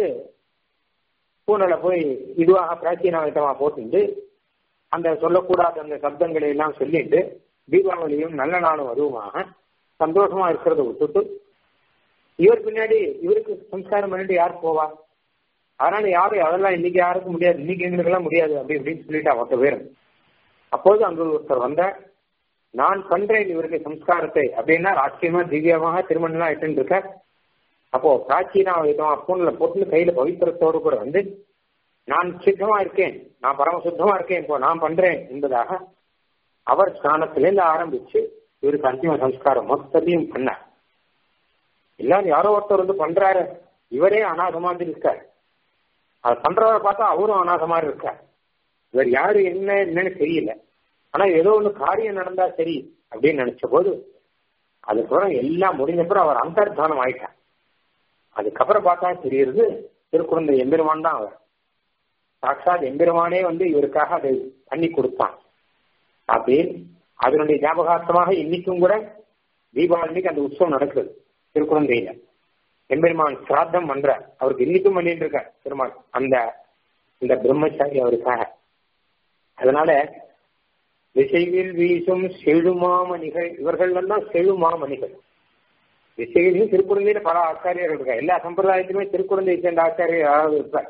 பூனலை போய் இதுவாக பிராச்சீனமா போட்டுட்டு அந்த சொல்லக்கூடாத அந்த சப்தங்களை எல்லாம் சொல்லிட்டு தீபாவளியும் நல்ல நாளும் அதுவுமாக சந்தோஷமா இருக்கிறத விட்டுட்டு இவர் பின்னாடி இவருக்கு சம்ஸ்காரம் பண்ணிட்டு யார் போவா அதனால யாரும் அதெல்லாம் இன்னைக்கு யாருக்கும் முடியாது இன்னைக்கு எங்களுக்கெல்லாம் முடியாது அப்படி இப்படின்னு சொல்லிட்டு மொத்த பேரும் அப்போது அங்கு ஒருத்தர் வந்த நான் பண்றேன் இவருக்கு சம்ஸ்காரத்தை அப்படின்னா ராஷ்டிரியமா திவ்யமாக திருமணம் ஆயிட்டு இருக்க அப்போ பிராச்சீனா விதமா பூன்ல பொட்டு கையில பவித்திரத்தோடு கூட வந்து நான் சித்தமா இருக்கேன் நான் பரம சுத்தமா இருக்கேன் இப்போ நான் பண்றேன் என்பதாக அவர் ஸ்நானத்திலேருந்து ஆரம்பிச்சு இவருக்கு அந்திம சம்ஸ்காரம் மொத்தத்தையும் பண்ணார் எல்லாரும் யாரோ ஒருத்தர் வந்து பண்றாரு இவரே அநாத மாதிரி இருக்கார் அது பண்றவரை பார்த்தா அவரும் அநாத மாதிரி இருக்கார் இவர் யாரு என்ன என்னன்னு தெரியல ஆனா ஏதோ ஒண்ணு காரியம் நடந்தா சரி அப்படின்னு நினைச்ச போது அதுக்கப்புறம் எல்லாம் முடிஞ்சப்புறம் அவர் அந்தர்தானம் ஆயிட்டார் அதுக்கப்புறம் பார்த்தா தெரியுது திருக்குழந்தை எம்பெருமான் தான் அவர் சாட்சாத் எம்பெருமானே வந்து இவருக்காக அதை பண்ணி கொடுத்தான் அப்படின்னு அதனுடைய ஞாபகார்த்தமாக இன்னைக்கும் கூட தீபாவளிக்கு அந்த உற்சவம் நடக்குது திருக்குழந்தையில எம்பெருமான் சிராத்தம் பண்ற அவருக்கு இன்னைக்கும் பண்ணிட்டு இருக்க பெருமாள் அந்த இந்த பிரம்மச்சாரி அவருக்காக அதனால திசைவில் வீசும் செழுமாமணிகள் இவர்கள் எல்லாம் செழுமாமணிகள் திசையிலும் திருக்குழந்தையில பல ஆச்சாரியர்கள் இருக்கா எல்லா சம்பிரதாயத்திலுமே திருக்குழந்தையை சேர்ந்த ஆச்சாரியர் யாராவது இருப்பார்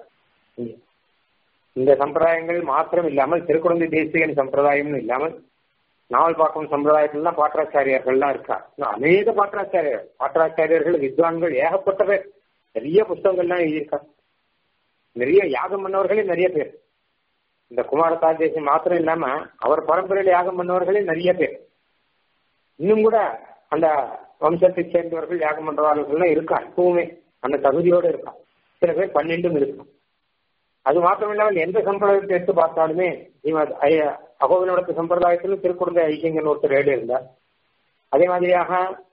இந்த சம்பிரதாயங்கள் மாத்திரம் இல்லாமல் திருக்குழந்தை தேசிகன் சம்பிரதாயம்னு இல்லாமல் நாவல் பார்க்கும் சம்பிரதாயத்திலாம் பாட்டாச்சாரியர்கள்லாம் இருக்கா அநேக பாட்டாச்சாரியர்கள் பாட்டாச்சாரியர்கள் வித்வான்கள் ஏகப்பட்ட பேர் நிறைய புஸ்தகங்கள்லாம் எழுதியிருக்கா நிறைய யாகம் பண்ணவர்களே நிறைய பேர் இந்த குமார தாஜேசி மாத்திரம் இல்லாம அவர் பரம்பரையில யாகம் பண்ணவர்களே நிறைய பேர் இன்னும் கூட அந்த வம்சத்தை சேர்ந்தவர்கள் யாகம் பண்றவர்கள்லாம் இருக்கா இப்பவுமே அந்த தகுதியோடு இருக்கா சில பேர் பன்னெண்டும் இருக்கும் அது மாத்திரம் இல்லாமல் எந்த சம்பிரதாயத்தை எடுத்து பார்த்தாலுமே அகோவிலோட சம்பிரதாயத்திலும் திருக்குழந்தை ஐக்கியங்கன் ஒருத்தர் ஏடு இருந்தார் அதே மாதிரியாக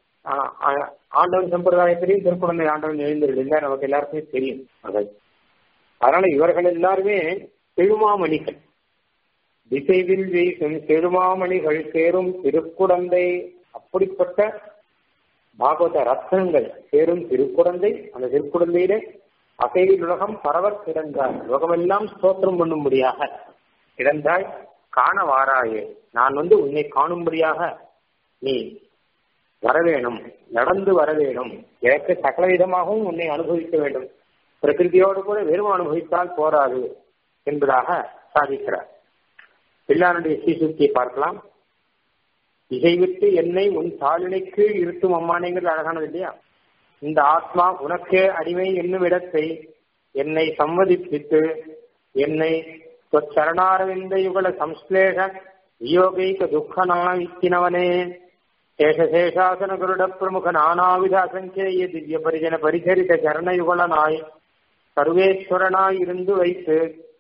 ஆண்டவன் சம்பிரதாயத்திலையும் திருக்குழந்தை ஆண்டவன் எழுந்திருந்தார் நமக்கு எல்லாருக்குமே தெரியும் அது அதனால இவர்கள் எல்லாருமே செழுமாமணிகள் திசைவில் வீசும் செழுமாமணிகள் சேரும் திருக்குடந்தை அப்படிப்பட்ட பாகவத ரத்னங்கள் சேரும் திருக்குடந்தை அந்த திருக்குடந்தையிலே அசைவில் உலகம் பரவ கிடந்தாய் உலகமெல்லாம் ஸ்தோத்திரம் பண்ணும்படியாக கிடந்தாய் காண வாராயே நான் வந்து உன்னை காணும்படியாக நீ வரவேணும் நடந்து வரவேணும் எனக்கு சகல விதமாகவும் உன்னை அனுபவிக்க வேண்டும் பிரகிருதியோடு கூட வெறும் அனுபவித்தால் போராது என்பதாக சாதிக்கிறார் பிள்ளாருடைய சீசுத்தியை பார்க்கலாம் இசைவிட்டு என்னை உன் தாளினைக்கு இருட்டும் அம்மானேங்கிறது அழகானது இல்லையா இந்த ஆத்மா உனக்கே அடிமை என்னும் இடத்தை என்னை சம்மதிப்பித்து என்னை சரணாரவிந்த யுகல சம்ஸ்லேஷ வியோகைக துக்கனாய்த்தினவனே சேஷசேஷாசன குருட பிரமுக நானாவித அசங்கேய திவ்ய பரிஜன பரிசரித்த சரணயுகலனாய் சர்வேஸ்வரனாய் இருந்து வைத்து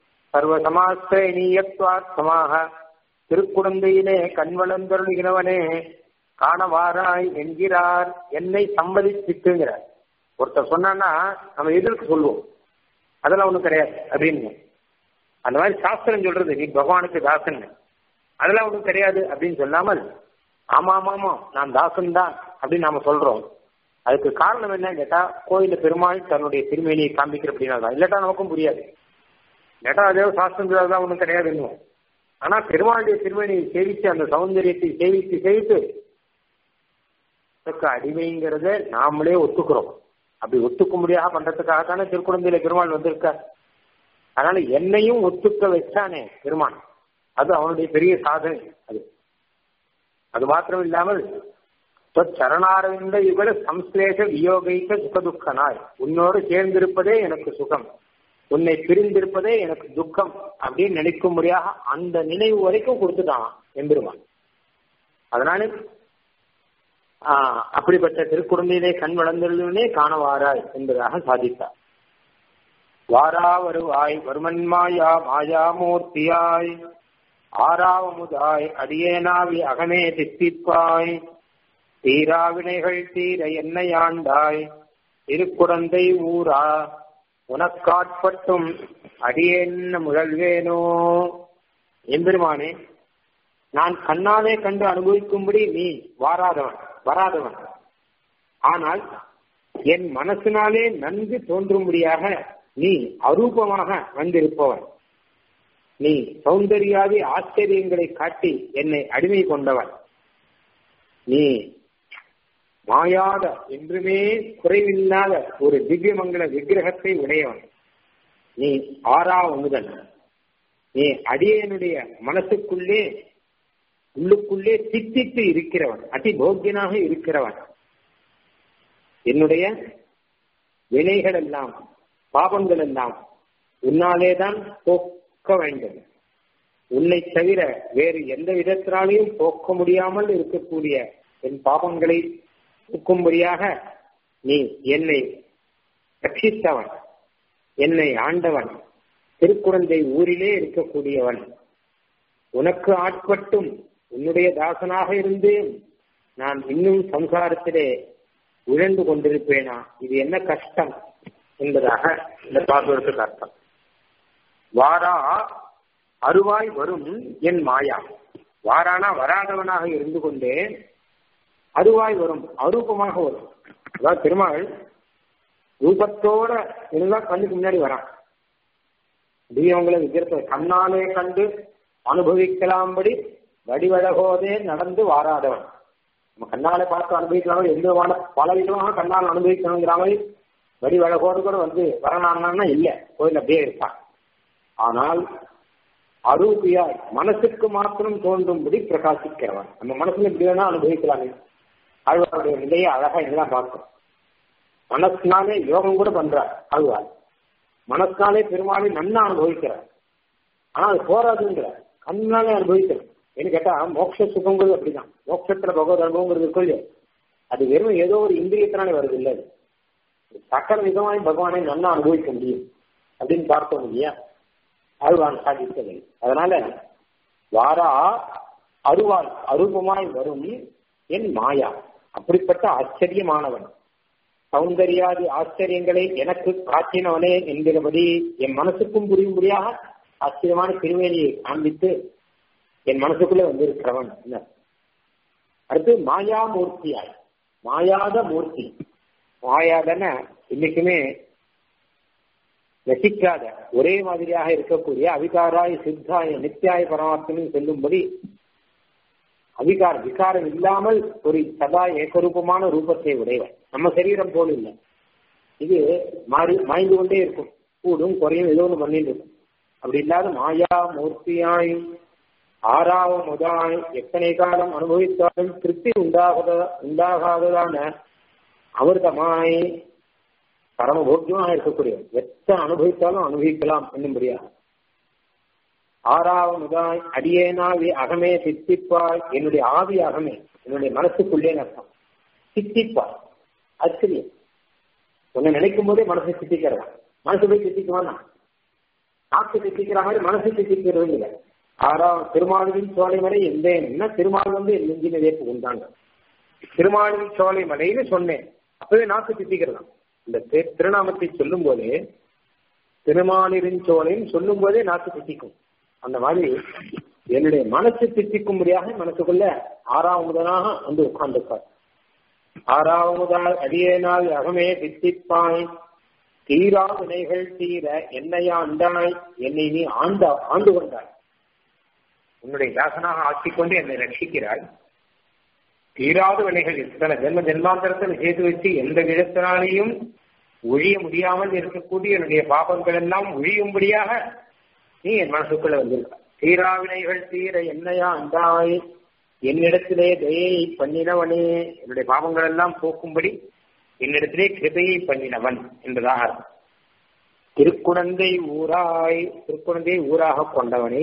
சர்வசமாஸ்திரீயத்வார்த்தமாக திருக்குழந்தையிலே கண்வளந்தருளுகிறவனே காணவாராய் என்கிறார் என்னை சம்மதிப்பிட்டுங்கிறார் ஒருத்தர் சொன்னா நம்ம எதிர்க்கு சொல்லுவோம் அதெல்லாம் ஒண்ணும் கிடையாது அப்படின்னு அந்த மாதிரி சாஸ்திரம் சொல்றது நீ பகவானுக்கு தாசன் அதெல்லாம் ஒன்றும் கிடையாது அப்படின்னு சொல்லாமல் ஆமா ஆமா ஆமா நான் தாசன் தான் அப்படின்னு நாம சொல்றோம் அதுக்கு காரணம் என்ன கேட்டா கோயில பெருமாள் தன்னுடைய திருமேனியை காண்பிக்கிற அப்படின்னா தான் இல்லாட்டா நமக்கும் புரியாது இல்லாட்டா அதே சாஸ்திரம் தான் ஒன்றும் கிடையாது இன்னும் ஆனா பெருமாளுடைய திருமேனியை சேவித்து அந்த சௌந்தரியத்தை சேவித்து சேவித்து அடிமைங்கிறத நாமளே ஒத்துக்கிறோம் அப்படி ஒத்துக்க முடியாத பண்றதுக்காக தானே திருக்குழந்தையில பெருமாள் வந்திருக்கார் அதனால என்னையும் ஒத்துக்க வச்சானே பெருமான் அது அவனுடைய பெரிய சாதனை அது அது மாத்திரம் இல்லாமல் சரணாரவிந்த யுகல சம்ஸ்லேஷ வியோகைக்க சுகதுக்கனாய் உன்னோடு சேர்ந்திருப்பதே எனக்கு சுகம் உன்னை பிரிந்திருப்பதே எனக்கு துக்கம் அப்படின்னு நினைக்கும்படியாக அந்த நினைவு வரைக்கும் கொடுத்துட்டான் எம்பெருமான் அதனால அப்படிப்பட்ட திருக்குழந்தையிலே கண் வளர்ந்தே காணவாராய் என்பதாக சாதித்தார் வாரா வருவாய் வருமன் மாயா மாயாமூர்த்தியாய் ஆறாவமுதாய் அடியேனாவி அகமே தித்திப்பாய் தீராவினைகள் தீர என்னை ஆண்டாய் திருக்குழந்தை ஊரா உனக்காட்பட்டும் அடியேன்ன முழல்வேனோ எம்பெருமானே நான் கண்ணாலே கண்டு அனுபவிக்கும்படி நீ வாராதவன் வராதவன் ஆனால் என் மனசினாலே நன்கு தோன்றும்படியாக நீ அரூபமாக வந்திருப்பவன் நீ சௌந்தர்யாதி ஆச்சரியங்களை காட்டி என்னை அடிமை கொண்டவன் நீ மாயாத என்றுமே குறைவில்லாத ஒரு திவ்யமங்கல விக்கிரகத்தை உடையவன் நீ ஆறா முதல் நீ அடியனுடைய மனசுக்குள்ளே உள்ளுக்குள்ளே தித்தித்து இருக்கிறவன் அதிபோக்கியனாக இருக்கிறவன் என்னுடைய வினைகள் எல்லாம் பாபங்கள் எல்லாம் உன்னாலேதான் போக்க வேண்டும் உன்னை தவிர வேறு எந்த விதத்தினாலையும் போக்க முடியாமல் இருக்கக்கூடிய என் பாபங்களை போக்கும்படியாக நீ என்னை ரட்சித்தவன் என்னை ஆண்டவன் திருக்குழந்தை ஊரிலே இருக்கக்கூடியவன் உனக்கு ஆட்பட்டும் உன்னுடைய தாசனாக இருந்து நான் இன்னும் சம்சாரத்திலே உழந்து கொண்டிருப்பேனா இது என்ன கஷ்டம் என்பதாக இந்த பாசுரத்துக்கு அர்த்தம் வாரா அருவாய் வரும் என் மாயா வாரானா வராதவனாக இருந்து கொண்டே அருவாய் வரும் அரூபமாக வரும் அதாவது பெருமாள் ரூபத்தோட இருந்தா கண்ணுக்கு முன்னாடி வரான் தெய்வங்களை விக்கிரத்தை கண்ணாலே கண்டு அனுபவிக்கலாம்படி வடிவழகோதே நடந்து வாராதவன் நம்ம கண்ணாலே பார்த்து அனுபவிக்கலாம் எந்த விதமான பல விதமாக கண்ணால் அனுபவிக்கணுங்கிற மாதிரி வடிவழகோடு கூட வந்து வரலாம்னா இல்லை கோயில் அப்படியே இருப்பான் ஆனால் அரூபியாய் மனசுக்கு மாத்திரம் தோன்றும்படி பிரகாசிக்கிறவன் நம்ம மனசுல இப்படி வேணா அனுபவிக்கலாமே ஆழ்வாருடைய நிலையை அழகா இதெல்லாம் பார்க்கும் மனசினாலே யோகம் கூட பண்றார் ஆழ்வார் மனசினாலே பெருமாளை நன்னா அனுபவிக்கிறார் ஆனா அது போராதுங்கிற கண்ணாலே அனுபவிக்கிறோம் என்ன கேட்டா மோட்ச சுகங்கிறது அப்படிதான் மோட்சத்துல பகவத் அனுபவங்கிறது இருக்கும் இல்லையா அது வெறும் ஏதோ ஒரு இந்திரியத்தினாலே வருது இல்லை அது சக்கர விதமாய் பகவானை நன்னா அனுபவிக்க முடியும் அப்படின்னு பார்த்தோம் இல்லையா ஆழ்வான் சாதித்தது அதனால வாரா அருவாள் அரூபமாய் வரும் என் மாயா அப்படிப்பட்ட ஆச்சரியமானவன் சௌந்தர்யாதி ஆச்சரியங்களை எனக்கு காட்டினவனே என்கிறபடி என் மனசுக்கும் புரியும்படியாக ஆச்சரியமான திருமேனியை காண்பித்து என் மனசுக்குள்ள வந்திருக்கிறவன் அடுத்து மாயா மூர்த்தியாய் மாயாத மூர்த்தி மாயாதன இன்னைக்குமே ரசிக்காத ஒரே மாதிரியாக இருக்கக்கூடிய அவிகாராய் சித்தாய நித்தியாய பரமாத்மனு சொல்லும்படி அவிகார விகாரம் இல்லாமல் ஒரு சதா ஏகரூபமான ரூபத்தை உடையவன் நம்ம சரீரம் போல இல்லை இது மாறி மாய்ந்து கொண்டே இருக்கும் கூடும் குறையும் ஏதோ ஒன்று பண்ணிட்டு இருக்கும் அப்படி இல்லாத மாயா மூர்த்தியாய் ஆறாவ முதாய் எத்தனை காலம் அனுபவித்தாலும் திருப்தி உண்டாகாத உண்டாகாததான அமிர்தமாய் பரமபோக்கியமாக இருக்கக்கூடியவன் எத்தனை அனுபவித்தாலும் அனுபவிக்கலாம் என்னும்படியா ஆறாவது முதலாய் அடியேனாவி அகமே சித்திப்பாய் என்னுடைய ஆவி அகமே என்னுடைய மனசுக்குள்ளே அர்த்தம் சித்திப்பாய் ஆச்சரியம் உன்னை நினைக்கும் போதே மனசை சித்திக்கிறதா மனசு போய் சித்திக்குவானா நாக்கு சித்திக்கிற மாதிரி மனசு சித்திக்கிறது இல்லை ஆறாம் திருமாலின் சோலைமலை எந்தேன்னா திருமால் வந்து என் நெஞ்சின வேப்பு உண்டாங்க திருமாலின் சோலைமலைன்னு சொன்னேன் அப்பவே நாக்கு சித்திக்கிறதா இந்த திருநாமத்தை சொல்லும் போதே திருமாலின் சோலைன்னு சொல்லும் போதே நாக்கு சித்திக்கும் அந்த மாதிரி என்னுடைய மனசு திட்டிக்கும்படியாக மனசுக்குள்ள ஆறாவதுனாக வந்து உட்கார்ந்துருக்கார் ஆறாவதால் அடியேனால் அகமே தித்திப்பாய் தீரா வினைகள் தீர என்னையா அண்டாய் என்னை நீ ஆண்ட ஆண்டு கொண்டாய் உன்னுடைய தாசனாக ஆக்கிக்கொண்டு என்னை ரட்சிக்கிறாய் தீராத வினைகள் இத்தனை ஜென்ம ஜென்மாந்தரத்தில் செய்து வச்சு எந்த விதத்தினாலேயும் ஒழிய முடியாமல் இருக்கக்கூடிய என்னுடைய பாபங்கள் எல்லாம் ஒழியும்படியாக நீ என் மனசுக்குள்ள வந்திருக்க தீராவினைகள் தீர என்னையா அந்தாய் என்னிடத்திலே தயையை பண்ணினவனே என்னுடைய பாவங்கள் எல்லாம் போக்கும்படி என்னிடத்திலே கிருபையை பண்ணினவன் என்பதாக திருக்குழந்தை ஊராய் திருக்குழந்தை ஊராக கொண்டவனே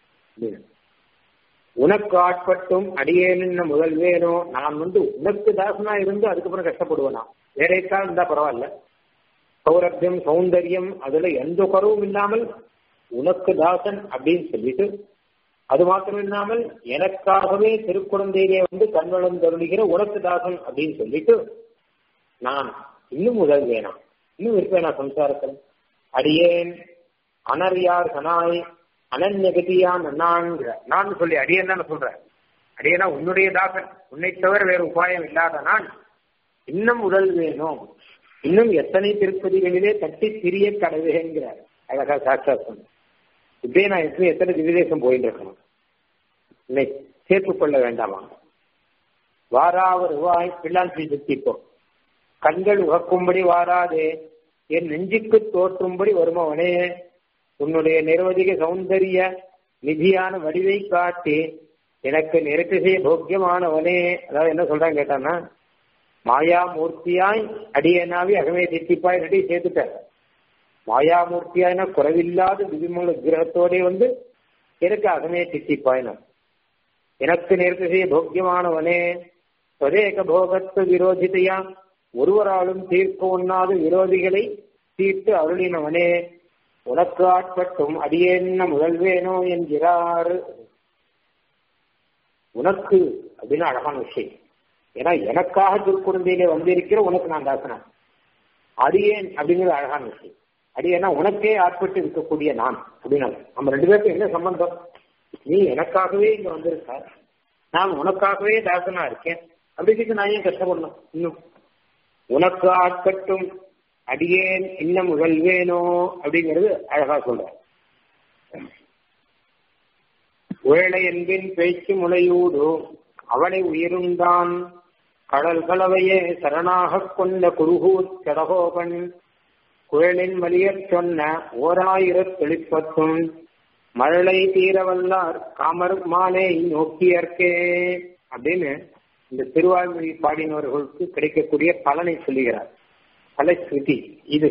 உனக்கு ஆட்பட்டும் அடியேன்னு முதல் வேணும் நான் வந்து உனக்கு தாசனா இருந்து அதுக்கப்புறம் கஷ்டப்படுவேனா வேறைக்கா இருந்தா பரவாயில்ல சௌரபியம் சௌந்தரியம் அதுல எந்த குறவும் இல்லாமல் உனக்கு தாசன் அப்படின்னு சொல்லிட்டு அது மாத்திரம் இல்லாமல் எனக்காகவே திருக்குழந்தையிலே வந்து கண்வளம் தருளுகிற உனக்கு தாசன் அப்படின்னு சொல்லிட்டு நான் இன்னும் உதவி வேணாம் இன்னும் இருப்பேனா சம்சாரத்தில் அடியேன் அனறியார் கனாய் அனன்யகதியா நன்னான்கிற நான் சொல்லி அடியேன் தானே சொல்றேன் அடியேனா உன்னுடைய தாசன் உன்னை தவிர வேறு உபாயம் இல்லாத நான் இன்னும் உடல் வேணும் இன்னும் எத்தனை திருப்பதிகளிலே தட்டி திரிய கடவுங்கிறார் அழகா சாட்சாத் சொன்ன இப்படியே நான் எப்படி எத்தனை திவிதேசம் போயிட்டு இருக்கணும் என்னை சேர்த்து கொள்ள வேண்டாமா வாராவர் ரூபாய் பிள்ளான் சித்திப்போம் கண்கள் உகக்கும்படி வாராதே என் நெஞ்சுக்கு தோற்றும்படி வருமவனே உன்னுடைய நிர்வதிக சௌந்தரிய நிதியான வடிவை காட்டி எனக்கு நிறத்திசை போக்கியமானவனே அதாவது என்ன சொல்றாங்க கேட்டான்னா மாயா மூர்த்தியாய் அடியனாவி அகமே தித்திப்பாய் ரெடி சேர்த்துட்டார் மாயாமூர்த்தியாயின குறைவில்லாத விதிமுக கிரகத்தோட வந்து எனக்கு அகமே தித்திப்பாயின எனக்கு நேர்த்திசைய போக்கியமானவனே ஸ்வதேக போகத்து விரோதிதையா ஒருவராலும் தீர்க்க ஒண்ணாத விரோதிகளை தீர்த்து அருளினவனே உனக்கு ஆட்பட்டும் அடியேன்ன முதல்வேனோ என்கிறார் உனக்கு அப்படின்னு அழகான விஷயம் ஏன்னா எனக்காக திருக்குழந்தையிலே வந்திருக்கிற உனக்கு நான் தாசனா அடியேன் அப்படிங்கிறது அழகான விஷயம் அடியேன்னா உனக்கே ஆட்பட்டு இருக்கக்கூடிய நான் அப்படின்னு நம்ம ரெண்டு பேருக்கும் என்ன சம்பந்தம் நீ எனக்காகவே இங்க வந்திருக்க நான் உனக்காகவே தாசனா இருக்கேன் அப்படிங்கிறது நான் ஏன் கஷ்டப்படணும் இன்னும் உனக்கு ஆட்பட்டும் அடியேன் இன்னும் உழல்வேனோ அப்படிங்கிறது அழகா சொல்ற உழலை என்பின் பேச்சு முளையூடு அவளை உயிருந்தான் கடல் கலவையே சரணாகக் கொண்ட குருகூர் கடகோபன் குழலின் வலியற் சொன்ன ஓராயிரத் தெளிப்பத்தும் மழலை தீரவல்லார் காமர் மாலை நோக்கியற்கே அப்படின்னு இந்த திருவாய்மொழி பாடினவர்களுக்கு கிடைக்கக்கூடிய பலனை சொல்லுகிறார் பலஸ்ருதி இது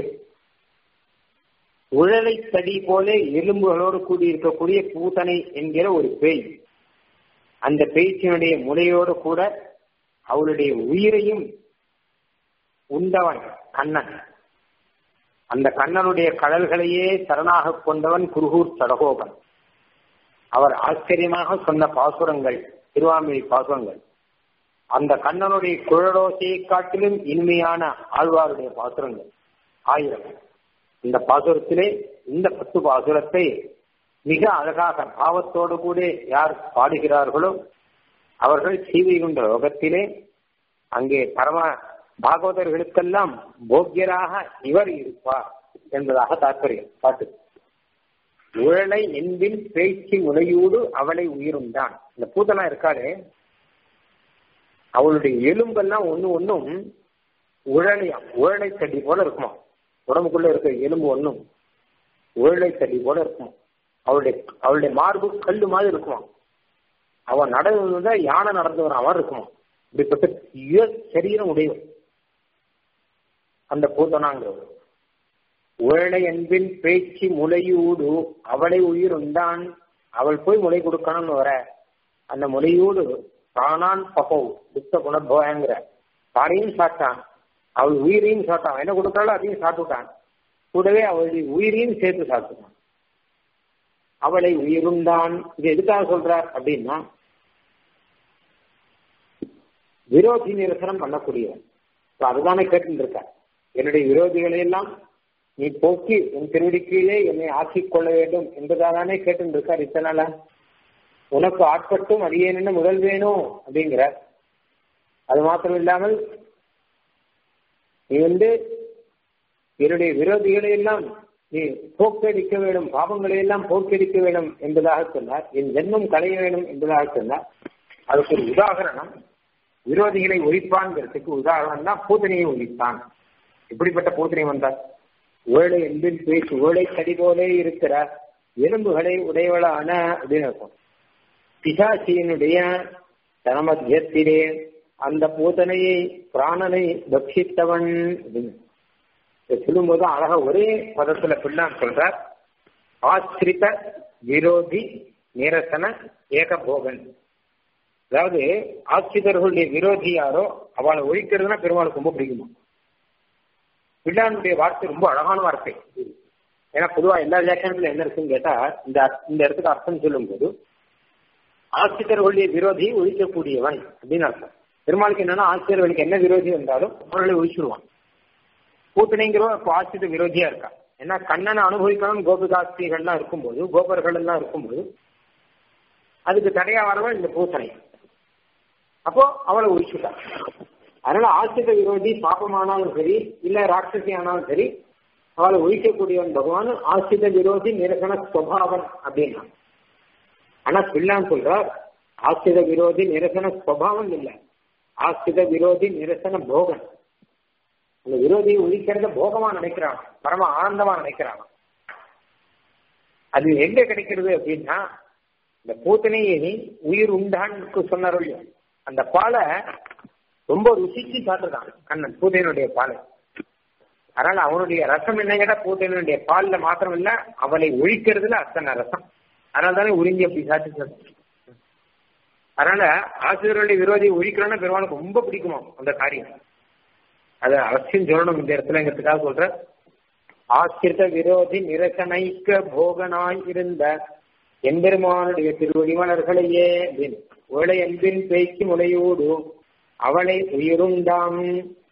உழலை தடி போல எலும்புகளோடு கூடி இருக்கக்கூடிய பூதனை என்கிற ஒரு பேய் அந்த பேச்சினுடைய முனையோடு கூட அவளுடைய உயிரையும் உண்டவன் கண்ணன் அந்த கண்ணனுடைய கடல்களையே சரணாக கொண்டவன் குருகூர் சடகோபன் அவர் ஆச்சரியமாக சொன்ன பாசுரங்கள் திருவாமிழி பாசுரங்கள் அந்த கண்ணனுடைய குழலோசையை காட்டிலும் இனிமையான ஆழ்வாருடைய பாசுரங்கள் ஆயிரம் இந்த பாசுரத்திலே இந்த பத்து பாசுரத்தை மிக அழகாக பாவத்தோடு கூட யார் பாடுகிறார்களோ அவர்கள் சீவைகுண்ட யோகத்திலே அங்கே பரம பாகவதர்களுக்கெல்லாம் போக்கியராக இவர் இருப்பார் என்பதாக தாற்பயம் பாட்டு உழலை என்பின் பேச்சு உலையூடு அவளை உயிருந்தான் இந்த பூதனா இருக்காரு அவளுடைய எலும்பெல்லாம் ஒண்ணு ஒன்றும் உழலையாம் உழலை தடி போல இருக்குமா உடம்புக்குள்ள இருக்க எலும்பு ஒன்றும் உழலை தடி போல இருக்கும் அவளுடைய அவளுடைய மார்பு கல்லு மாதிரி இருக்குமா அவன் நடந்து யானை நடந்து வர அவன் இருக்குமா இப்படிப்பட்ட சரீரம் உடையவன் அந்த பூதனாங்கிறவர் உழலை அன்பின் பேச்சு முளையூடு அவளை உயிர் உண்டான் அவள் போய் முளை கொடுக்கணும்னு வர அந்த முளையூடு தானான் பகோ புத்த குணபோயங்கிற தானையும் சாப்பிட்டான் அவள் உயிரையும் சாப்பிட்டான் என்ன கொடுத்தாலும் அதையும் சாப்பிட்டுட்டான் கூடவே அவளுடைய உயிரையும் சேர்த்து சாப்பிட்டுட்டான் அவளை உயிருந்தான் இது எதுக்காக சொல்றார் அப்படின்னா விரோதி நிரசனம் பண்ணக்கூடியவன் அதுதானே கேட்டு இருக்க என்னுடைய விரோதிகளை எல்லாம் நீ போக்கி உன் திருவடிக்கீழே என்னை ஆக்கிக் கொள்ள வேண்டும் என்பதாதானே கேட்டு இருக்கார் இத்தனால உனக்கு ஆட்பட்டும் அடியேன்னு முதல் வேணும் அப்படிங்கிற அது மாத்திரம் இல்லாமல் நீ வந்து என்னுடைய விரோதிகளை எல்லாம் நீ போக்கடிக்க வேண்டும் பாவங்களை எல்லாம் போக்கடிக்க வேண்டும் என்பதாக சொன்னார் என் ஜென்மம் களைய வேண்டும் என்பதாக சொன்னார் அதுக்கு ஒரு உதாகரணம் விரோதிகளை ஒழிப்பான்ங்கிறதுக்கு உதாரணம் தான் பூதனையை ஒழித்தான் இப்படிப்பட்ட பூதனை வந்தார் ஓழை என்பின் பேச்சு ஓழை கடி போலே இருக்கிற எலும்புகளை உடையவளான அப்படின்னு இருக்கும் பிசாசியினுடைய தனமத்தியத்திலே அந்த பூதனையை பிராணனை பக்ஷித்தவன் அப்படின்னு சொல்லும்போது அழகா ஒரே பதத்துல பிள்ளான் சொல்றார் ஆசிரித விரோதி நிரசன ஏகபோகன் அதாவது ஆசிரியர்களுடைய விரோதி யாரோ அவளை ஒழிக்கிறதுனா பெருமாளுக்கு ரொம்ப பிடிக்குமா பிள்ளானுடைய வார்த்தை ரொம்ப அழகான வார்த்தை ஏன்னா பொதுவா எல்லா வியாக்கியானத்துல என்ன இருக்குன்னு கேட்டா இந்த இந்த இடத்துக்கு அர்த்தம் சொல்லும் போது ஆசிரியர்களுடைய விரோதி ஒழிக்கக்கூடியவன் அப்படின்னு அர்த்தம் பெருமாளுக்கு என்னன்னா ஆசிரியர்களுக்கு என்ன விரோதி வந்தாலும் அவர்களை ஒழிச்சிருவான் கூட்டணிங்கிறவன் இப்போ ஆசிரித்த விரோதியா இருக்கா ஏன்னா கண்ணனை அனுபவிக்கணும் கோபிகாஸ்திரிகள்லாம் இருக்கும்போது கோபர்கள் எல்லாம் இருக்கும்போது அதுக்கு தடையா வரவன் இந்த பூசணை அப்போ அவளை ஒழிச்சுட்டான் அதனால ஆசிரித்த விரோதி பாப்பமானாலும் சரி இல்ல ராட்சசி ஆனாலும் சரி அவளை ஒழிக்கக்கூடியவன் பகவான் ஆசிரித விரோதி நிரசன சுவாவன் அப்படின்னா ஆனா பிள்ளான் சொல்றார் ஆசிரித விரோதி நிரசன சுவாவம் இல்லை ஆசிரித விரோதி நிரசன போகன் அந்த விரோதியை ஒழிக்கிறத போகமா நினைக்கிறான் பரம ஆனந்தமா நினைக்கிறான் அது எங்க கிடைக்கிறது அப்படின்னா இந்த பூத்தனையை உயிர் உண்டான்னு சொன்னாரோ அந்த பாலை ரொம்ப ருசிச்சு சாப்பிட்டுதான் கண்ணன் பூத்தையனுடைய பாலை அதனால அவனுடைய ரசம் என்ன கேட்டா பூத்தையனுடைய பால்ல மாத்திரம் இல்ல அவளை ஒழிக்கிறதுல அத்தனை ரசம் அதனால தானே உறிஞ்சி அப்படி சாப்பிட்டு அதனால ஆசிரியருடைய விரோதியை ஒழிக்கிறோன்னா பெருமாளுக்கு ரொம்ப பிடிக்குமா அந்த காரியம் அது அவசியம் சொல்லணும் இந்த இடத்துலங்கிறதுக்காக சொல்ற ஆசிரித விரோதி நிரசனைக்க போகனாய் இருந்த எம்பெருமானுடைய திருவடிமலர்களையே அப்படின்னு ஒளை அன்பின் பேய்க்கு முளையோடு அவளை உயிருண்டாம்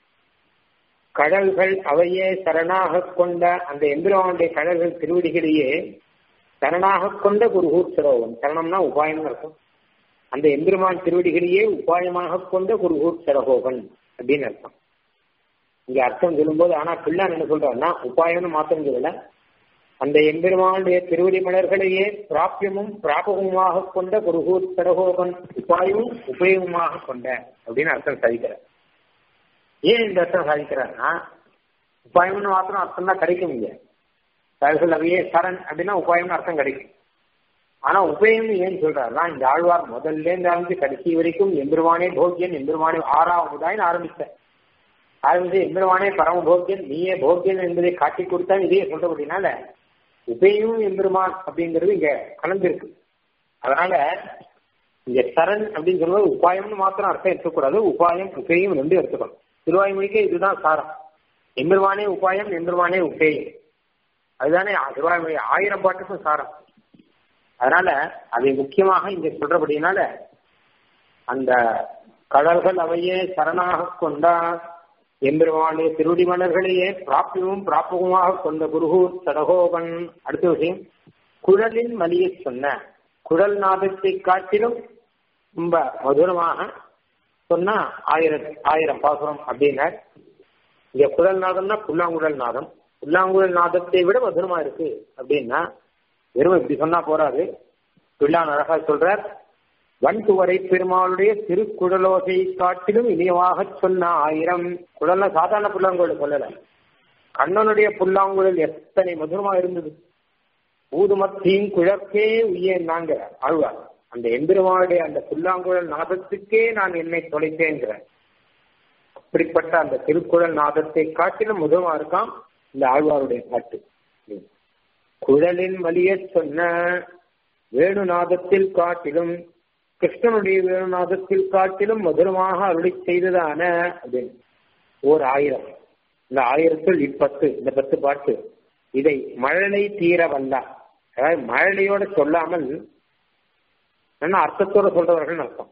கடல்கள் அவையே சரணாக கொண்ட அந்த எந்திரவானுடைய கடல்கள் திருவடிகளையே சரணாக கொண்ட குருகூர் சரோவன் சரணம்னா உபாயம் இருக்கும் அந்த எந்திரமான் திருவடிகளையே உபாயமாக கொண்ட குருகூர் சரகோகன் அப்படின்னு அர்த்தம் இங்க அர்த்தம் சொல்லும்போது ஆனா பிள்ளான் என்ன சொல்றாருன்னா உபாயம்னு மாத்திரம் சொல்லல அந்த எம்பெருமானுடைய திருவடி மலர்களையே பிராபியமும் பிராபகமுமாக கொண்ட குருகூர் சரகோகன் உபாயமும் உபயோகமாக கொண்ட அப்படின்னு அர்த்தம் சாதிக்கிறார் ஏன் இந்த அர்த்தம் சாதிக்கிறார்னா உபாயம்னு மாத்திரம் அர்த்தம் தான் கிடைக்கும் இங்க கடல்கள் அவையே சரண் அப்படின்னா உபாயம்னு அர்த்தம் கிடைக்கும் ஆனா உபயம் ஏன் சொல்றாருன்னா இந்த ஆழ்வார் முதல்ல இருந்து ஆரம்பிச்சு கடைசி வரைக்கும் எம்பெருமானே போக்கியன் எம்பெருமானே ஆறாவதாயின்னு ஆரம்பிச்சேன் ஆரம்பிச்சு எம்பெருமானே பரம போக்கியன் நீயே போக்கியன் என்பதை காட்டி கொடுத்தான் இதையே சொல்றபடினால உபயம் எம்பெருமான் அப்படிங்கிறது இங்க கலந்துருக்கு அதனால இங்க சரண் அப்படின்னு சொல்றது உபாயம்னு மாத்திரம் அர்த்தம் எடுக்கக்கூடாது உபாயம் உபயம் ரெண்டு எடுத்துக்கணும் திருவாய்மொழிக்கு இதுதான் சாரம் எம்பெருமானே உபாயம் எம்பெருமானே உபேயம் அதுதானே திருவாய்மொழி ஆயிரம் பாட்டுக்கும் சாரம் அதனால அதை முக்கியமாக இங்க சொல்றபடினால அந்த கடல்கள் அவையே சரணாக கொண்டா எம்பெருமானே திருவடி மலர்களையே பிராப்பியமும் பிராப்பகமாக கொண்ட குருகூர் சடகோபன் அடுத்த விஷயம் குழலின் மலியை சொன்ன குழல் நாதத்தை காட்டிலும் ரொம்ப மதுரமாக சொன்னா ஆயிரம் ஆயிரம் பாசுரம் அப்படின்னார் இங்க குழல் நாதம்னா புல்லாங்குழல் நாதம் புல்லாங்குழல் நாதத்தை விட மதுரமா இருக்கு அப்படின்னா வெறும் இப்படி சொன்னா போறாது பிள்ளான் அழகா சொல்றார் வன்குவரை பெருமாளுடைய திருக்குழலோசை காட்டிலும் இனியமாக சொன்ன ஆயிரம் குழல்ல சாதாரண புல்லாங்குழல் சொல்லல கண்ணனுடைய புல்லாங்குழல் எத்தனை மதுரமா இருந்தது ஊதுமத்தின் குழற்கே உயர்ந்தாங்க ஆழ்வார் அந்த எம்பெருமானுடைய அந்த புல்லாங்குழல் நாதத்துக்கே நான் என்னை தொலைத்தேங்கிறேன் அப்படிப்பட்ட அந்த திருக்குழல் நாதத்தை காட்டிலும் மதுரமா இருக்கான் இந்த ஆழ்வாருடைய பாட்டு குழலின் வலிய சொன்ன வேணுநாதத்தில் காட்டிலும் கிருஷ்ணனுடைய வேணுநாதத்தில் காட்டிலும் மதுரமாக அருளி செய்ததான அப்படின்னு ஓர் ஆயிரம் இந்த ஆயிரத்தில் இப்பத்து இந்த பத்து பாட்டு இதை மழலை தீர வந்தா அதாவது மழலையோட சொல்லாமல் என்ன அர்த்தத்தோட சொல்றவர்கள் அர்த்தம்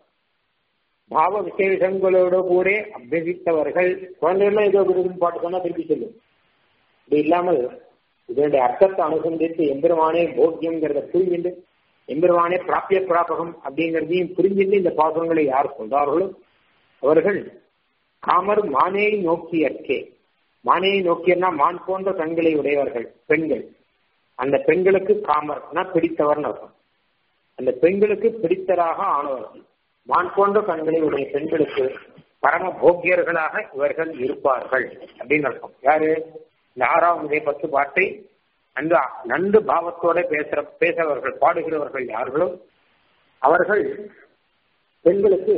பாவ விசேஷங்களோட கூட அபியசித்தவர்கள் குழந்தைகள்லாம் ஏதோ விருதுன்னு பாட்டு சொன்னா திருப்பி சொல்லும் இது இல்லாமல் இதனுடைய அர்த்தத்தை அனுசந்தித்து எம்பெருமானே போக்கியம்ங்கிறத புரிஞ்சுட்டு எம்பெருமானே பிராப்பிய பிராபகம் அப்படிங்கிறதையும் புரிஞ்சுட்டு இந்த பாசங்களை யார் சொல்றார்களோ அவர்கள் காமர் மானே நோக்கியற்கே மானையை நோக்கியன்னா மான் போன்ற கண்களை உடையவர்கள் பெண்கள் அந்த பெண்களுக்கு காமர்னா பிடித்தவர்னு அர்த்தம் அந்த பெண்களுக்கு பிடித்தராக ஆனவர்கள் மான் போன்ற கண்களை உடைய பெண்களுக்கு பரம போக்கியர்களாக இவர்கள் இருப்பார்கள் அப்படின்னு அர்த்தம் யாரு இந்த ஆறாவது பத்து பாட்டை நன்கு நன்கு பாவத்தோட பேசுற பேசவர்கள் பாடுகிறவர்கள் யார்களோ அவர்கள் பெண்களுக்கு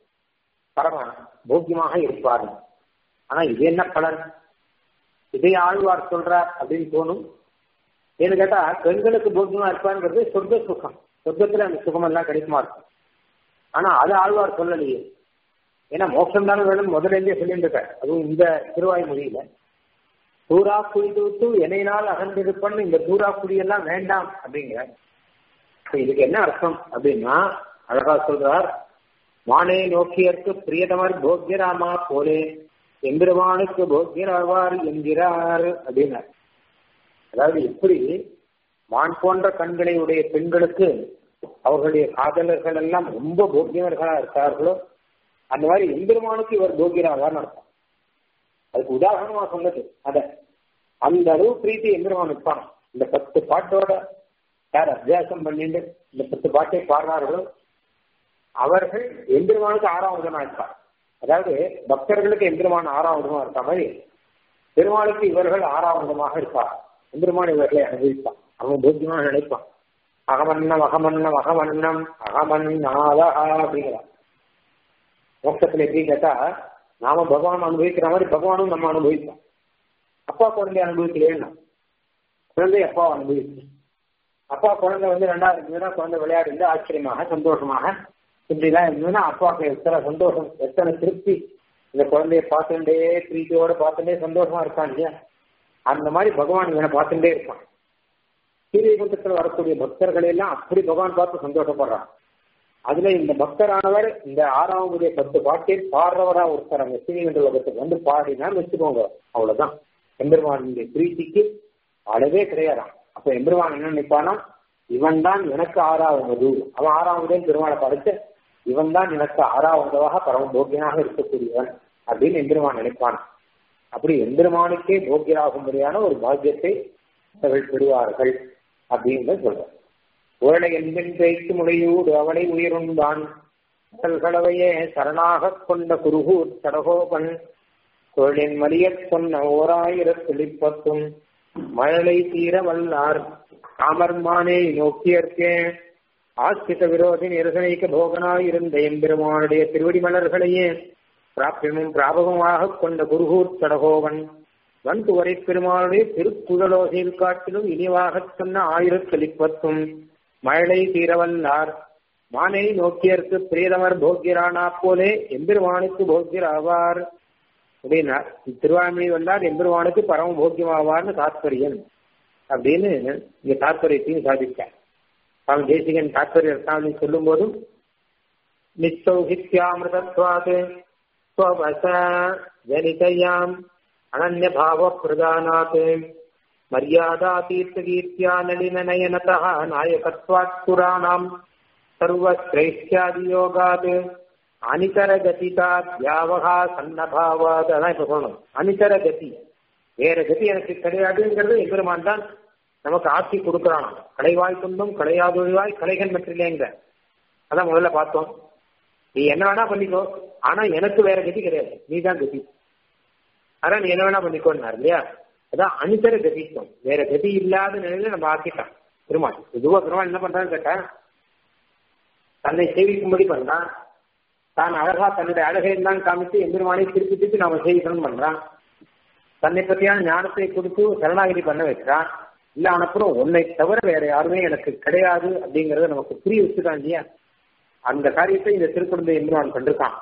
பரம போக்கியமாக இருப்பார்கள் ஆனா இது என்ன பலன் இதை ஆழ்வார் சொல்றார் அப்படின்னு தோணும் ஏன்னு கேட்டா பெண்களுக்கு போக்கியமா இருப்பாருங்கிறது சொர்க்க சுகம் சொர்க்கத்துல அந்த சுகம் எல்லாம் கிடைக்குமா இருக்கும் ஆனா அது ஆழ்வார் சொல்லலையே ஏன்னா மோட்சம் தானே வேணும் முதல்ல இருந்தே சொல்லிட்டு இருக்க அதுவும் இந்த திருவாய் மொழியில தூரா குழி தூத்து எனையினால் அகன்றிருப்பன்னு இந்த தூரா குழி எல்லாம் வேண்டாம் அப்படிங்கிற இதுக்கு என்ன அர்த்தம் அப்படின்னா அழகா சொல்றார் மானே நோக்கியற்கு பிரியதமர் போக்கியராமா போலே எம்பெருமானுக்கு போக்கியராவார் என்கிறார் அப்படின்னார் அதாவது எப்படி மான் போன்ற கண்களை உடைய பெண்களுக்கு அவர்களுடைய காதலர்கள் எல்லாம் ரொம்ப போக்கியவர்களா இருக்கார்களோ அந்த மாதிரி எம்பெருமானுக்கு இவர் போக்கியராவார்னு அர்த்தம் அதுக்கு உதாரணமா சொன்னது அத அந்த அளவு பிரீத்தி எம்பெருமான் இருப்பான் இந்த பத்து பாட்டோட யார் அபியாசம் பண்ணிட்டு இந்த பத்து பாட்டை பாடுறார்களோ அவர்கள் எம்பெருமானுக்கு ஆறாம் விதமா இருப்பார் அதாவது பக்தர்களுக்கு எம்பெருமான் ஆறாம் விதமா இருக்க மாதிரி பெருமாளுக்கு இவர்கள் ஆறாம் விதமாக இருப்பார் எம்பெருமான் இவர்களை அனுபவிப்பான் அவன் போக்கியமாக நினைப்பான் அகமன்னம் அகமன்னம் அகமன்னம் அகமன்னாதா அப்படிங்கிறான் மோட்சத்துல எப்படி கேட்டா நாம பகவான் அனுபவிக்கிற மாதிரி பகவானும் நம்ம அனுபவிப்போம் அப்பா குழந்தை அனுபவிக்கலையா குழந்தை அப்பா அனுபவிச்சு அப்பா குழந்தை வந்து ரெண்டாவது இருந்ததுன்னா குழந்தை விளையாடி ஆச்சரியமாக சந்தோஷமாக இப்படிலாம் இருந்ததுன்னா அப்பாவுக்கு எத்தனை சந்தோஷம் எத்தனை திருப்தி இந்த குழந்தைய பார்த்துட்டே பிரீத்தியோட பார்த்துட்டே சந்தோஷமா இருக்கான் இல்லையா அந்த மாதிரி பகவான் இவனை பார்த்துட்டே இருப்பான் சீரியகுண்டத்தில் வரக்கூடிய பக்தர்களை எல்லாம் அப்படி பகவான் பார்த்து சந்தோஷப்படுறான் அதுல இந்த பக்தரானவர் இந்த ஆறாவதுடைய பத்து பாட்டில் பாடுறவரா ஒருத்தர் அங்க ஸ்ரீனிகண்ட லோகத்துக்கு வந்து பாடினான்னு வச்சுக்கோங்க அவ்வளவுதான் எம்பெருமானுடைய பிரீத்திக்கு அளவே கிடையாதாம் அப்ப எம்பெருமான் என்ன நினைப்பானா இவன் தான் எனக்கு ஆறாவது அவன் ஆறாவதே பெருமாளை படைச்ச இவன் தான் எனக்கு ஆறாவதாக பரம போக்கியனாக இருக்கக்கூடியவன் அப்படின்னு எம்பெருமான் நினைப்பான் அப்படி எம்பெருமானுக்கே போக்கியராகும்படியான ஒரு பாக்கியத்தை அவர்கள் பெறுவார்கள் அப்படின்னு சொல்றார் உரளை என்பென் பேய்க்கு முளையூடு அவனை உயிருந்தான் கடவையே சரணாக கொண்ட குருகூர் சடகோபன் குரலின் மலியச் சொன்ன ஓராயிரத்துளிப்பத்தும் மழலை தீர வல்லார் காமர்மானே நோக்கியற்கே ஆஸ்திக விரோதி நிரசனைக்க போகனாயிருந்த எம்பெருமானுடைய திருவடி மலர்களையே பிராபியமும் பிராபகமாக கொண்ட குருகூர் சடகோவன் வன்துவரை பெருமாளுடைய திருக்குழலோசையில் காட்டிலும் இனிவாகச் சொன்ன ஆயிரத்தளிப்பத்தும் மழலை தீரவல்லார் மானை நோக்கியற்கு பிரியதமர் போக்கியரானா போலே எம்பெருமானுக்கு போக்கியராவார் அப்படின்னா திருவாய்மொழி வந்தார் எம்பெருமானுக்கு பரம போக்கியமாவார்னு தாத்பரியம் அப்படின்னு இங்க தாத்பரியத்தையும் சாதித்தார் சுவாமி தேசிகன் தாத்பரிய ரத்னாவளி சொல்லும் போதும் நிச்சௌகித்யாமிருதத்வாது ஸ்வவச ஜனிதயாம் அனன்ய பாவ பிரதானாத் மரியாதா தீர்த்தகீர்த்தியா நளின நயனதः நாயகத்வாத் புராணாம் சர்வஸ்ரேஷ்டியாதியோகாத் அனிதர கதிதா தியாவகா சன்னபாவாத் அதான் இப்ப சொல்லணும் அனிதர கதி வேற கதி எனக்கு கிடையாதுங்கிறது எம்பெருமான் தான் நமக்கு ஆட்சி கொடுக்கிறான் கலைவாய் துன்பம் கலையாதொழிவாய் கலைகள் மற்றிலேங்க அதான் முதல்ல பார்த்தோம் நீ என்ன வேணா பண்ணிக்கோ ஆனா எனக்கு வேற கதி கிடையாது நீ தான் கதி ஆனா நீ என்ன வேணா பண்ணிக்கோன்னார் இல்லையா அதான் அனுசர கதித்தம் வேற கதி இல்லாத நிலையில நம்ம ஆக்கிட்டான் பெருமாள் இதுவா பெருமாள் என்ன பண்றான்னு கேட்டா தன்னை சேவிக்கும்படி பண்றான் தான் அழகா தன்னுடைய அழகையெல்லாம் காமித்து எம்பெருமானை திருப்பி திருப்பி நாம சேவிக்கணும் பண்றான் தன்னை பற்றியான ஞானத்தை கொடுத்து சரணாகிதி பண்ண வைக்கிறான் இல்ல அனுப்புறம் உன்னை தவிர வேற யாருமே எனக்கு கிடையாது அப்படிங்கறத நமக்கு புரிய வச்சுதான் இல்லையா அந்த காரியத்தை இந்த திருக்குழந்தை எம்பெருமான் பண்ணிருக்கான்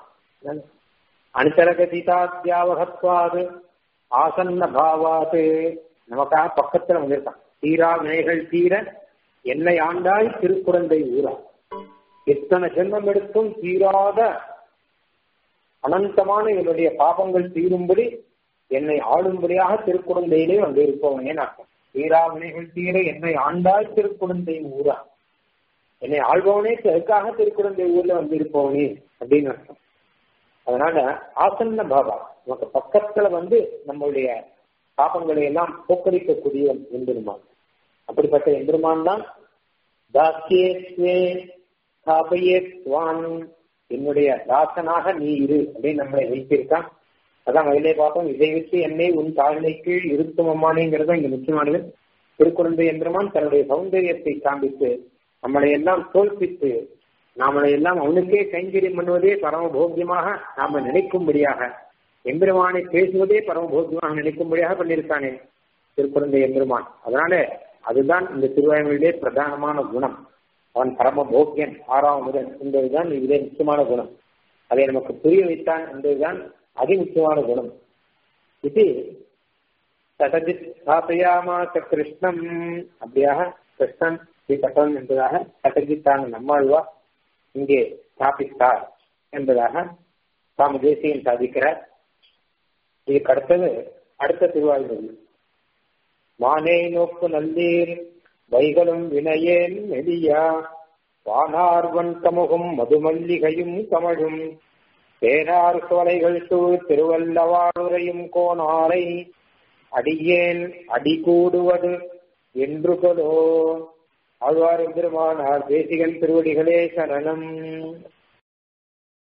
அனுசரகதிதாத்தியாவகத்வாது ஆசன்ன பாவாது நமக்காக பக்கத்துல வந்திருக்கான் தீரா வினைகள் தீர என்னை ஆண்டாய் திருக்குழந்தை ஊரா எத்தனை ஜென்மம் எடுத்தும் தீராத அனந்தமான என்னுடைய பாபங்கள் தீரும்படி என்னை ஆளும்படியாக திருக்குழந்தையிலே வந்து இருப்பவனே அர்த்தம் தீரா வினைகள் தீர என்னை ஆண்டாய் திருக்குழந்தை ஊரா என்னை ஆள்பவனே அதுக்காக திருக்குழந்தை ஊர்ல வந்து இருப்பவனே அப்படின்னு அர்த்தம் அதனால ஆசன்ன பாபா நமக்கு பக்கத்துல வந்து நம்மளுடைய பாபங்களை எல்லாம் போக்கடிக்கக்கூடிய எம்பெருமான் அப்படிப்பட்ட எம்பெருமான் தான் தாசியே ஸ்தாபயேத்வான் என்னுடைய தாசனாக நீ இரு அப்படின்னு நம்மளை வைத்திருக்கான் அதான் வயலே பார்த்தோம் இதை வச்சு என்னை உன் தாழ்நிலை கீழ் இருத்தும் அம்மானேங்கிறத இங்க முக்கியமானது திருக்குழந்தை எம்பெருமான் தன்னுடைய சௌந்தரியத்தை காண்பித்து நம்மளை எல்லாம் தோல்பித்து நாமளை எல்லாம் அவனுக்கே கைங்கரியம் பண்ணுவதே பரம போக்கியமாக நாம நினைக்கும்படியாக எம்பெருமானை பேசுவதே பரம போக்கியமாக நினைக்கும்படியாக பண்ணியிருக்கானே திருக்குழந்தை எம்பெருமான் அதனால அதுதான் இந்த திருவாய்மொழியிலே பிரதானமான குணம் அவன் பரம போக்கியன் ஆறாம் முதன் என்பதுதான் இதிலே முக்கியமான குணம் அதை நமக்கு புரிய வைத்தான் என்பதுதான் அதி முக்கியமான குணம் இது சடஜித் ஸ்தாபயாமாச கிருஷ்ணம் அப்படியாக கிருஷ்ணன் ஸ்ரீ கட்டவன் என்பதாக சட்டஜித்தான நம்மாழ்வா இங்கே ஸ்தாபித்தார் என்பதாக சுவாமி தேசியன் சாதிக்கிறார் இதுக்கு அடுத்தது அடுத்த திருவாய்மொழி மானே நோக்கு நல்லீர் வைகளும் வினையேன் நெடியா வானார்வன் கமுகும் மதுமல்லிகையும் கமழும் பேரார் சோலைகள் சூழ் திருவல்லவாழுரையும் கோணாரை அடியேன் அடி கூடுவது என்று கொலோ ஆழ்வார் பெருமானார் தேசிகன் திருவடிகளே சரணம்